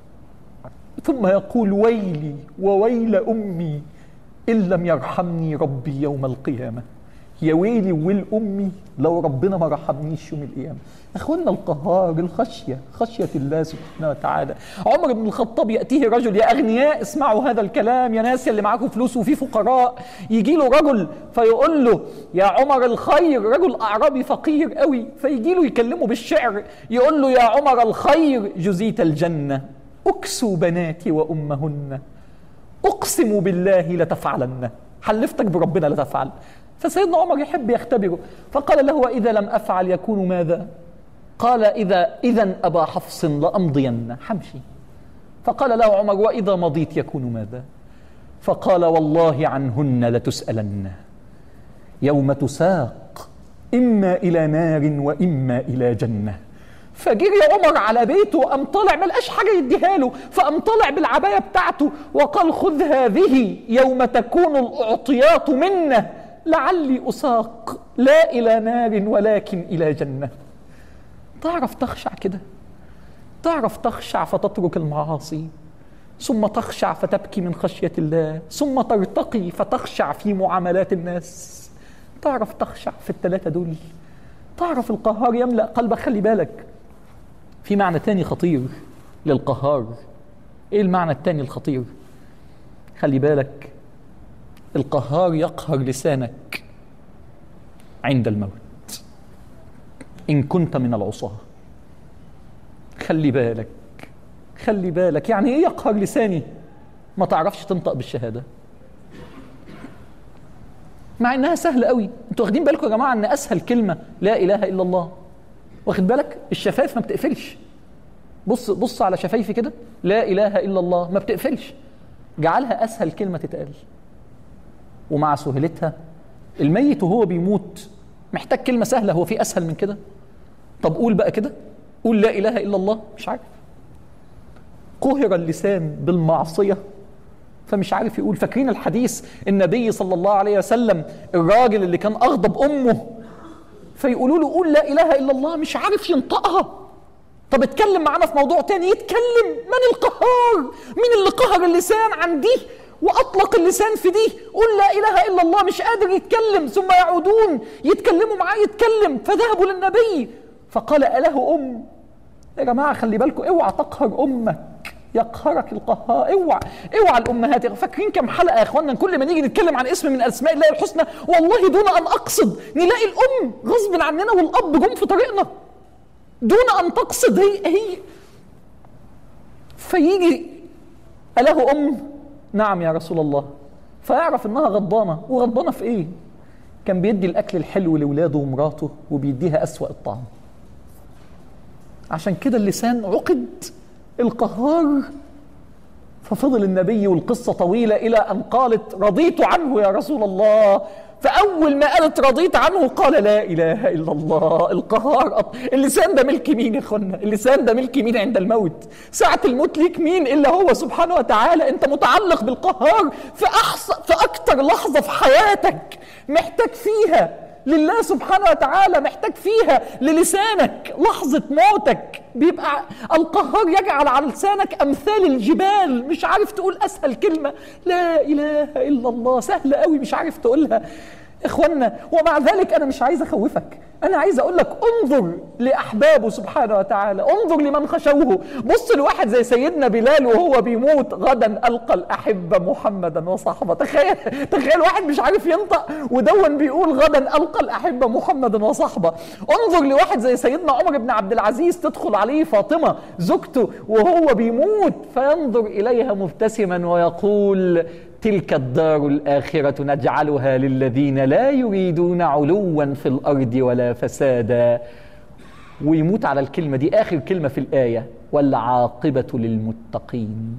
ثم يقول ويلي وويل امي ان لم يرحمني ربي يوم القيامه يا ويلي ويل امي لو ربنا ما رحمنيش يوم القيامه اخوانا القهار الخشيه خشيه الله سبحانه وتعالى عمر بن الخطاب ياتيه رجل يا اغنياء اسمعوا هذا الكلام يا ناس اللي معاكم فلوس وفي فقراء يجي له رجل فيقول له يا عمر الخير رجل اعرابي فقير قوي فيجي له يكلمه بالشعر يقول له يا عمر الخير جزيت الجنه اكسوا بناتي وامهن اقسم بالله لتفعلن حلفتك بربنا لتفعل فسيدنا عمر يحب يختبره فقال له واذا لم افعل يكون ماذا قال اذا اذا ابا حفص لامضين حمشي فقال له عمر واذا مضيت يكون ماذا فقال والله عنهن لتسالن يوم تساق اما الى نار واما الى جنه فجري عمر على بيته وقام طالع ما لقاش حاجه يديها له فقام طالع بالعبايه بتاعته وقال خذ هذه يوم تكون الاعطيات منا لعلي اساق لا الى نار ولكن الى جنه تعرف تخشع كده تعرف تخشع فتترك المعاصي ثم تخشع فتبكي من خشيه الله ثم ترتقي فتخشع في معاملات الناس تعرف تخشع في الثلاثه دول تعرف القهار يملا قلبك خلي بالك في معنى تاني خطير للقهار ايه المعنى التاني الخطير خلي بالك القهار يقهر لسانك عند الموت ان كنت من العصاه خلي بالك خلي بالك يعني ايه يقهر لساني ما تعرفش تنطق بالشهاده مع انها سهله قوي انتوا واخدين بالكم يا جماعه ان اسهل كلمه لا اله الا الله واخد بالك الشفايف ما بتقفلش بص بص على شفايفي كده لا اله الا الله ما بتقفلش جعلها اسهل كلمه تتقال ومع سهولتها الميت وهو بيموت محتاج كلمه سهله هو في اسهل من كده طب قول بقى كده قول لا اله الا الله مش عارف قهر اللسان بالمعصيه فمش عارف يقول فاكرين الحديث النبي صلى الله عليه وسلم الراجل اللي كان اغضب امه فيقولوا له قول لا اله الا الله مش عارف ينطقها طب اتكلم معانا في موضوع تاني يتكلم من القهار مين اللي قهر اللسان عن دي واطلق اللسان في دي قول لا اله الا الله مش قادر يتكلم ثم يعودون يتكلموا معاه يتكلم فذهبوا للنبي فقال اله ام يا جماعه خلي بالكم اوعى تقهر امك يقهرك القهار اوعى اوعى الامهات فاكرين كم حلقه يا اخوانا كل ما نيجي نتكلم عن اسم من اسماء الله الحسنى والله دون ان اقصد نلاقي الام غصب عننا والاب جم في طريقنا دون ان تقصد هي هي فيجي أله أم نعم يا رسول الله فيعرف إنها غضبانة وغضبانة في إيه كان بيدي الأكل الحلو لولاده ومراته وبيديها أسوأ الطعام عشان كده اللسان عقد القهار ففضل النبي والقصة طويلة إلى أن قالت رضيت عنه يا رسول الله فأول ما قالت رضيت عنه قال لا إله إلا الله القهار أط... اللسان ده ملك مين يا إخوانا اللسان ده ملك مين عند الموت ساعة الموت ليك مين إلا هو سبحانه وتعالى أنت متعلق بالقهار في أحصى في أكتر لحظة في حياتك محتاج فيها لله سبحانه وتعالى محتاج فيها للسانك لحظة موتك بيبقى القهار يجعل على لسانك أمثال الجبال مش عارف تقول أسهل كلمة لا إله إلا الله سهلة قوي مش عارف تقولها إخوانا ومع ذلك أنا مش عايز أخوفك أنا عايز أقول لك انظر لأحبابه سبحانه وتعالى انظر لمن خشوه بص لواحد زي سيدنا بلال وهو بيموت غدا ألقى الأحبة محمدا وصحبه تخيل تخيل واحد مش عارف ينطق ودون بيقول غدا ألقى الأحبة محمدا وصحبه انظر لواحد زي سيدنا عمر بن عبد العزيز تدخل عليه فاطمة زوجته وهو بيموت فينظر إليها مبتسما ويقول تلك الدار الآخرة نجعلها للذين لا يريدون علوا في الأرض ولا فسادا ويموت على الكلمة دي آخر كلمة في الآية والعاقبة للمتقين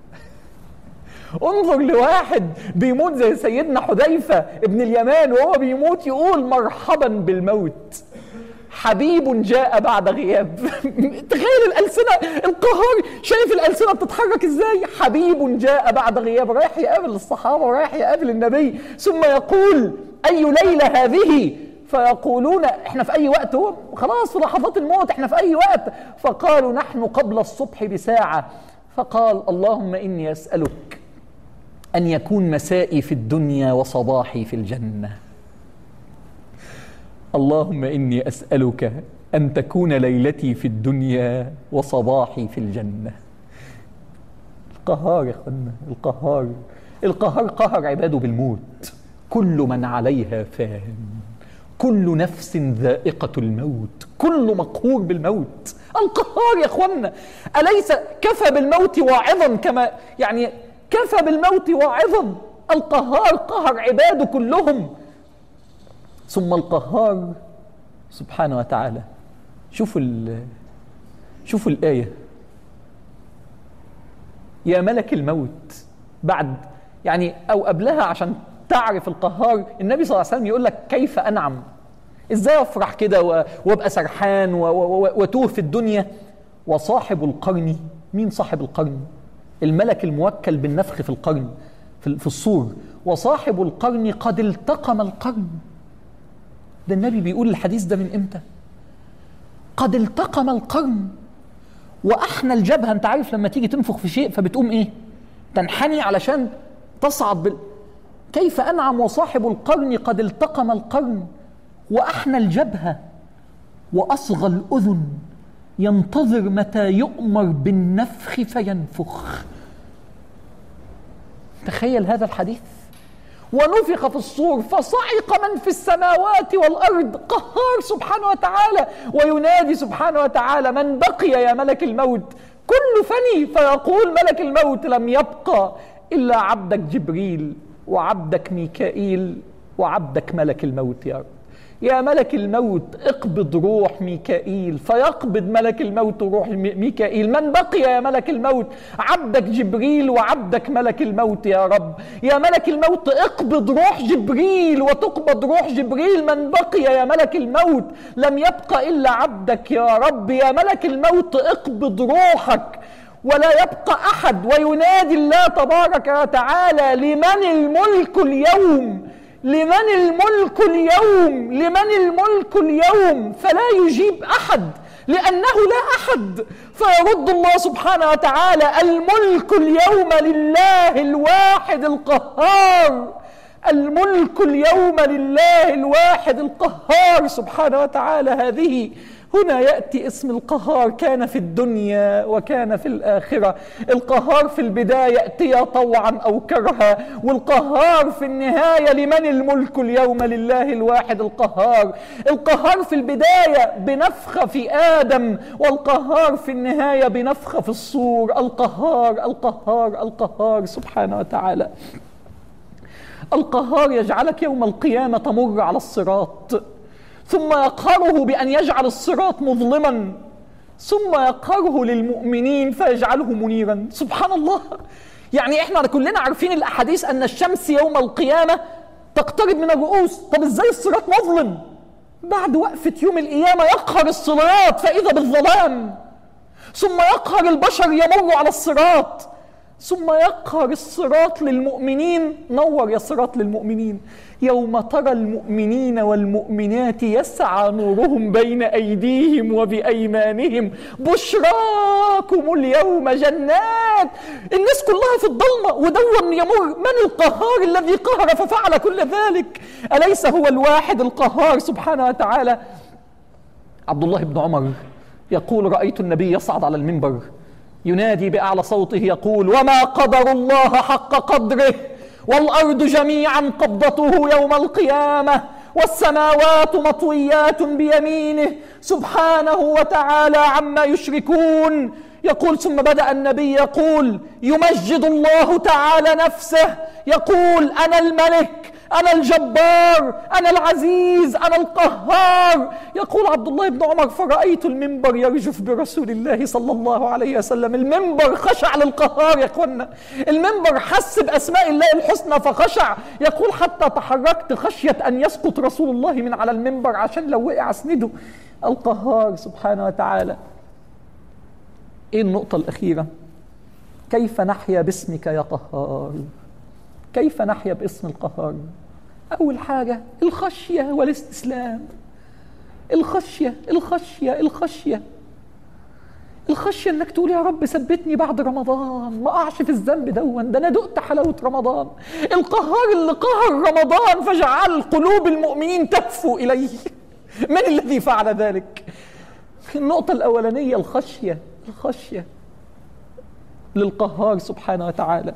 انظر لواحد بيموت زي سيدنا حذيفة ابن اليمان وهو بيموت يقول مرحبا بالموت حبيب جاء بعد غياب تخيل الألسنة القهار شايف الألسنة بتتحرك ازاي حبيب جاء بعد غياب رايح يقابل الصحابة ورايح يقابل النبي ثم يقول أي ليلة هذه فيقولون احنا في اي وقت هو خلاص في لحظات الموت احنا في اي وقت فقالوا نحن قبل الصبح بساعة فقال اللهم اني اسألك ان يكون مسائي في الدنيا وصباحي في الجنه اللهم اني اسالك ان تكون ليلتي في الدنيا وصباحي في الجنه القهار يا اخوانا القهار القهار قهر عباده بالموت كل من عليها فان كل نفس ذائقة الموت كل مقهور بالموت القهار يا اخوانا أليس كفى بالموت واعظا كما يعني كفى بالموت واعظا القهار قهر عباده كلهم ثم القهار سبحانه وتعالى شوفوا شوفوا الآية يا ملك الموت بعد يعني أو قبلها عشان تعرف القهار النبي صلى الله عليه وسلم يقول لك كيف أنعم إزاي أفرح كده وأبقى سرحان وأتوه في الدنيا وصاحب القرن مين صاحب القرن الملك الموكل بالنفخ في القرن في الصور وصاحب القرن قد التقم القرن ده النبي بيقول الحديث ده من امتى قد التقم القرن واحنى الجبهه انت عارف لما تيجي تنفخ في شيء فبتقوم ايه تنحني علشان تصعد بال... كيف انعم وصاحب القرن قد التقم القرن واحنى الجبهه واصغى الاذن ينتظر متى يؤمر بالنفخ فينفخ تخيل هذا الحديث ونفخ في الصور فصعق من في السماوات والارض قهار سبحانه وتعالى وينادي سبحانه وتعالى من بقي يا ملك الموت كل فني فيقول ملك الموت لم يبقى الا عبدك جبريل وعبدك ميكائيل وعبدك ملك الموت يا رب يا ملك الموت اقبض روح ميكائيل فيقبض ملك الموت روح ميكائيل من بقي يا ملك الموت عبدك جبريل وعبدك ملك الموت يا رب يا ملك الموت اقبض روح جبريل وتقبض روح جبريل من بقي يا ملك الموت لم يبق الا عبدك يا رب يا ملك الموت اقبض روحك ولا يبقى احد وينادي الله تبارك وتعالى لمن الملك اليوم لمن الملك اليوم لمن الملك اليوم فلا يجيب احد لانه لا احد فيرد الله سبحانه وتعالى الملك اليوم لله الواحد القهار الملك اليوم لله الواحد القهار سبحانه وتعالى هذه هنا ياتي اسم القهار كان في الدنيا وكان في الاخره القهار في البدايه ياتي طوعا او كرها والقهار في النهايه لمن الملك اليوم لله الواحد القهار القهار في البدايه بنفخه في ادم والقهار في النهايه بنفخه في الصور القهار القهار القهار سبحانه وتعالى القهار يجعلك يوم القيامه تمر على الصراط ثم يقهره بأن يجعل الصراط مظلما ثم يقهره للمؤمنين فيجعله منيرا سبحان الله يعني احنا كلنا عارفين الأحاديث أن الشمس يوم القيامة تقترب من الرؤوس طب ازاي الصراط مظلم بعد وقفة يوم القيامة يقهر الصراط فإذا بالظلام ثم يقهر البشر يمروا على الصراط ثم يقهر الصراط للمؤمنين نور يا صراط للمؤمنين يوم ترى المؤمنين والمؤمنات يسعى نورهم بين ايديهم وبايمانهم بشراكم اليوم جنات الناس كلها في الضلمه ودون يمر من القهار الذي قهر ففعل كل ذلك اليس هو الواحد القهار سبحانه وتعالى عبد الله بن عمر يقول رايت النبي يصعد على المنبر ينادي باعلى صوته يقول وما قدر الله حق قدره والارض جميعا قبضته يوم القيامه والسماوات مطويات بيمينه سبحانه وتعالى عما يشركون يقول ثم بدا النبي يقول يمجد الله تعالى نفسه يقول انا الملك أنا الجبار أنا العزيز أنا القهار يقول عبد الله بن عمر فرأيت المنبر يرجف برسول الله صلى الله عليه وسلم المنبر خشع للقهار يا أخوانا المنبر حس بأسماء الله الحسنى فخشع يقول حتى تحركت خشية أن يسقط رسول الله من على المنبر عشان لو وقع أسنده القهار سبحانه وتعالى إيه النقطة الأخيرة كيف نحيا باسمك يا قهار كيف نحيا باسم القهار أول حاجة الخشية والاستسلام الخشية الخشية الخشية الخشية انك تقول يا رب ثبتني بعد رمضان ما اقعش في الذنب دون ده انا دقت حلاوة رمضان القهار اللي قهر رمضان فجعل قلوب المؤمنين تهفو اليه من الذي فعل ذلك النقطة الأولانية الخشية الخشية للقهار سبحانه وتعالى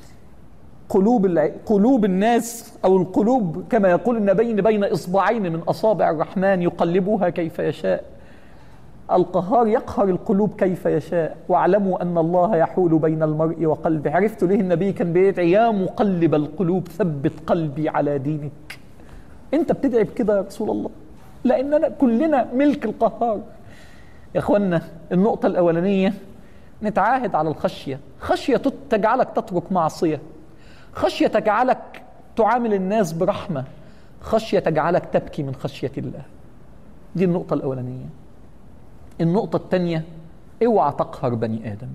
قلوب الع... قلوب الناس او القلوب كما يقول النبي بين اصبعين من اصابع الرحمن يقلبها كيف يشاء القهار يقهر القلوب كيف يشاء واعلموا ان الله يحول بين المرء وقلبه عرفت ليه النبي كان بيدعي يا مقلب القلوب ثبت قلبي على دينك انت بتدعي بكده يا رسول الله لاننا كلنا ملك القهار يا اخوانا النقطه الاولانيه نتعاهد على الخشيه خشيه تجعلك تترك معصيه خشية تجعلك تعامل الناس برحمة خشية تجعلك تبكي من خشية الله دي النقطة الأولانية النقطة الثانية اوعى تقهر بني آدم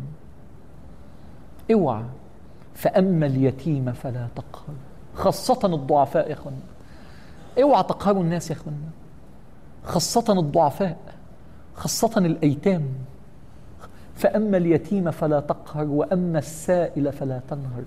اوعى فأما اليتيم فلا تقهر خاصة الضعفاء يا اخوانا اوعى تقهروا الناس يا اخوانا خاصة الضعفاء خاصة الأيتام فأما اليتيم فلا تقهر وأما السائل فلا تنهر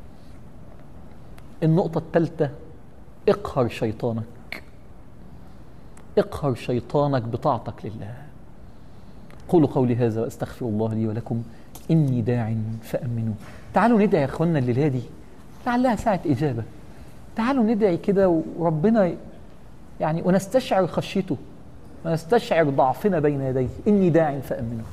النقطة الثالثة اقهر شيطانك اقهر شيطانك بطاعتك لله قولوا قولي هذا واستغفر الله لي ولكم اني داع فامنوا تعالوا ندعي يا اخوانا الليله دي لعلها ساعه اجابه تعالوا ندعي كده وربنا يعني ونستشعر خشيته ونستشعر ضعفنا بين يديه اني داع فامنوا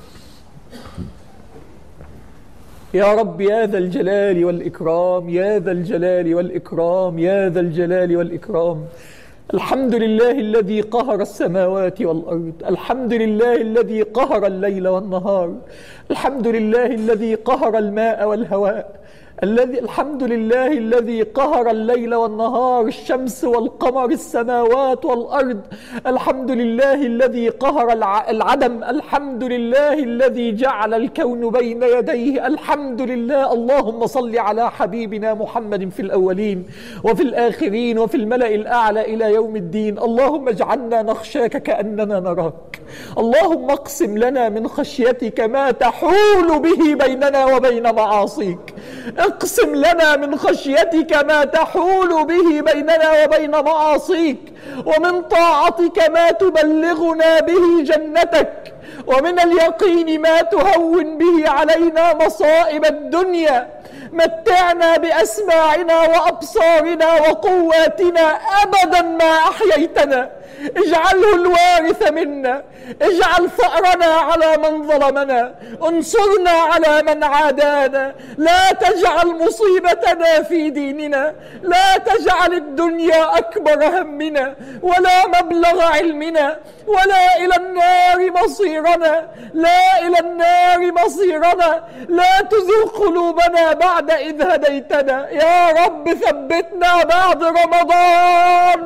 يا رب يا ذا الجلال والإكرام يا ذا الجلال والإكرام يا ذا الجلال والإكرام الحمد لله الذي قهر السماوات والأرض الحمد لله الذي قهر الليل والنهار الحمد لله الذي قهر الماء والهواء الذي الحمد لله الذي قهر الليل والنهار الشمس والقمر السماوات والارض الحمد لله الذي قهر العدم الحمد لله الذي جعل الكون بين يديه الحمد لله اللهم صل على حبيبنا محمد في الاولين وفي الاخرين وفي الملا الاعلى الى يوم الدين اللهم اجعلنا نخشاك كاننا نراك اللهم اقسم لنا من خشيتك ما تحول به بيننا وبين معاصيك اقسم لنا من خشيتك ما تحول به بيننا وبين معاصيك ومن طاعتك ما تبلغنا به جنتك ومن اليقين ما تهون به علينا مصائب الدنيا متعنا باسماعنا وابصارنا وقواتنا ابدا ما احييتنا اجعله الوارث منا اجعل ثأرنا على من ظلمنا انصرنا على من عادانا لا تجعل مصيبتنا في ديننا لا تجعل الدنيا أكبر همنا ولا مبلغ علمنا ولا إلى النار مصيرنا لا إلى النار مصيرنا لا تزغ قلوبنا بعد إذ هديتنا يا رب ثبتنا بعد رمضان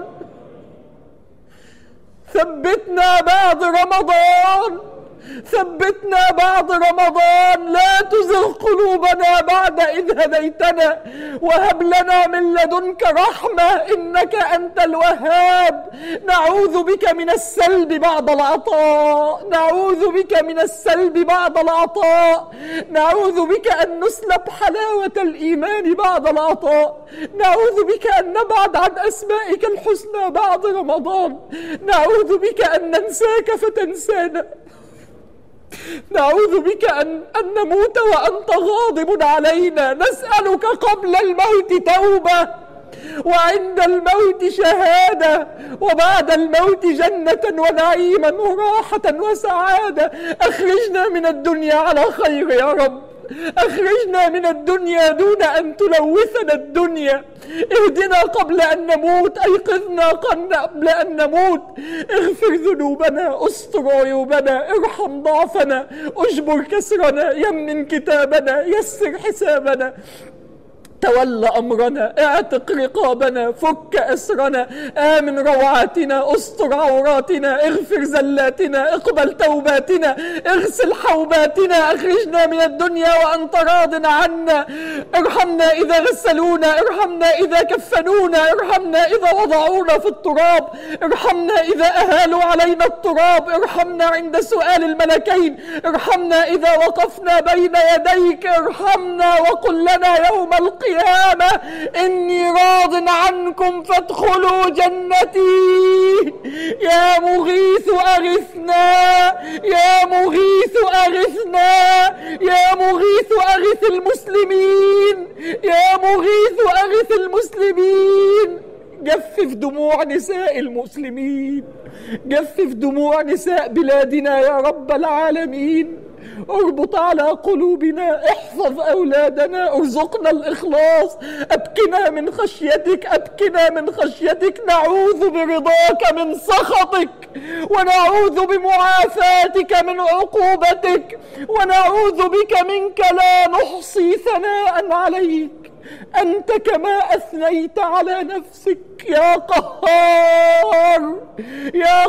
ثبتنا بعد رمضان ثبتنا بعد رمضان لا تزغ قلوبنا بعد إذ هديتنا وهب لنا من لدنك رحمة إنك أنت الوهاب نعوذ بك من السلب بعد العطاء نعوذ بك من السلب بعد العطاء نعوذ بك أن نسلب حلاوة الإيمان بعد العطاء نعوذ بك أن نبعد عن أسمائك الحسنى بعد رمضان نعوذ بك أن ننساك فتنسانا نعوذ بك أن, أن نموت وأنت غاضب علينا نسألك قبل الموت توبة وعند الموت شهادة وبعد الموت جنة ونعيما وراحة وسعادة أخرجنا من الدنيا على خير يا رب أخرجنا من الدنيا دون أن تلوثنا الدنيا اهدنا قبل أن نموت أيقظنا قبل أن نموت اغفر ذنوبنا استر عيوبنا ارحم ضعفنا اجبر كسرنا يمن كتابنا يسر حسابنا تول أمرنا اعتق رقابنا فك أسرنا آمن روعاتنا استر عوراتنا اغفر زلاتنا اقبل توباتنا اغسل حوباتنا اخرجنا من الدنيا وأنت راض عنا ارحمنا إذا غسلونا ارحمنا إذا كفنونا ارحمنا إذا وضعونا في التراب ارحمنا إذا أهالوا علينا التراب ارحمنا عند سؤال الملكين ارحمنا إذا وقفنا بين يديك ارحمنا وقل لنا يوم القيامة القيامة إني راض عنكم فادخلوا جنتي يا مغيث أغثنا يا مغيث أغثنا يا مغيث أغث المسلمين يا مغيث أغث المسلمين جفف دموع نساء المسلمين جفف دموع نساء بلادنا يا رب العالمين اربط على قلوبنا احفظ أولادنا ارزقنا الإخلاص أبكنا من خشيتك أبكنا من خشيتك نعوذ برضاك من سخطك ونعوذ بمعافاتك من عقوبتك ونعوذ بك منك لا نحصي ثناء عليك أنت كما أثنيت على نفسك يا قهار يا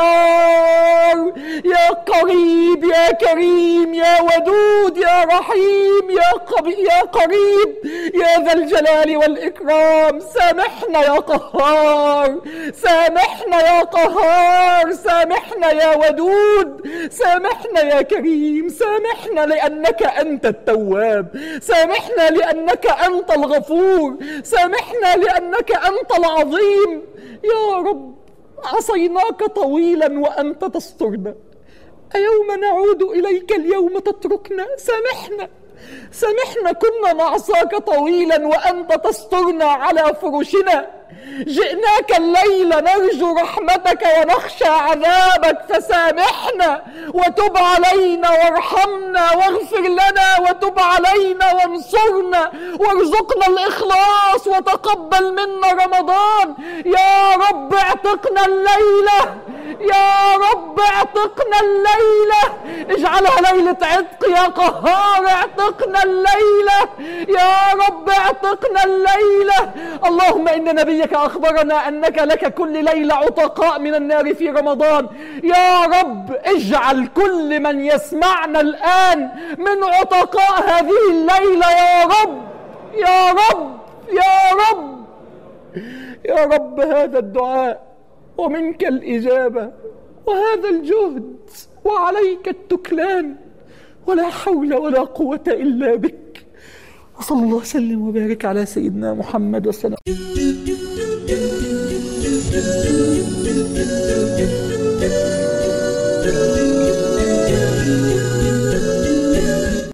قهار يا قريب يا كريم يا ودود يا رحيم يا, قبي يا قريب يا ذا الجلال والإكرام سامحنا يا قهار سامحنا يا قهار سامحنا يا ودود سامحنا يا كريم سامحنا لأنك أنت التواب سامحنا لأنك أنت الغفور سامحنا لأنك أنت العظيم يا رب عصيناك طويلا وأنت تسترنا أيوم نعود إليك اليوم تتركنا سامحنا سامحنا كنا نعصاك طويلا وأنت تسترنا على فرشنا جئناك الليل نرجو رحمتك ونخشى عذابك فسامحنا وتب علينا وارحمنا واغفر لنا وتب علينا وانصرنا وارزقنا الإخلاص وتقبل منا رمضان يا رب اعتقنا الليلة يا رب اعتقنا الليلة اجعلها ليلة عتق يا قهار اعتقنا الليلة يا رب اعتقنا الليلة اللهم إن نبيك أخبرنا أنك لك كل ليلة عتقاء من النار في رمضان يا رب اجعل كل من يسمعنا الآن من عتقاء هذه الليلة يا رب يا رب يا رب يا رب هذا الدعاء ومنك الإجابة وهذا الجهد وعليك التكلان ولا حول ولا قوة إلا بك وصلى الله وسلم وبارك على سيدنا محمد وسلم do do do do do do do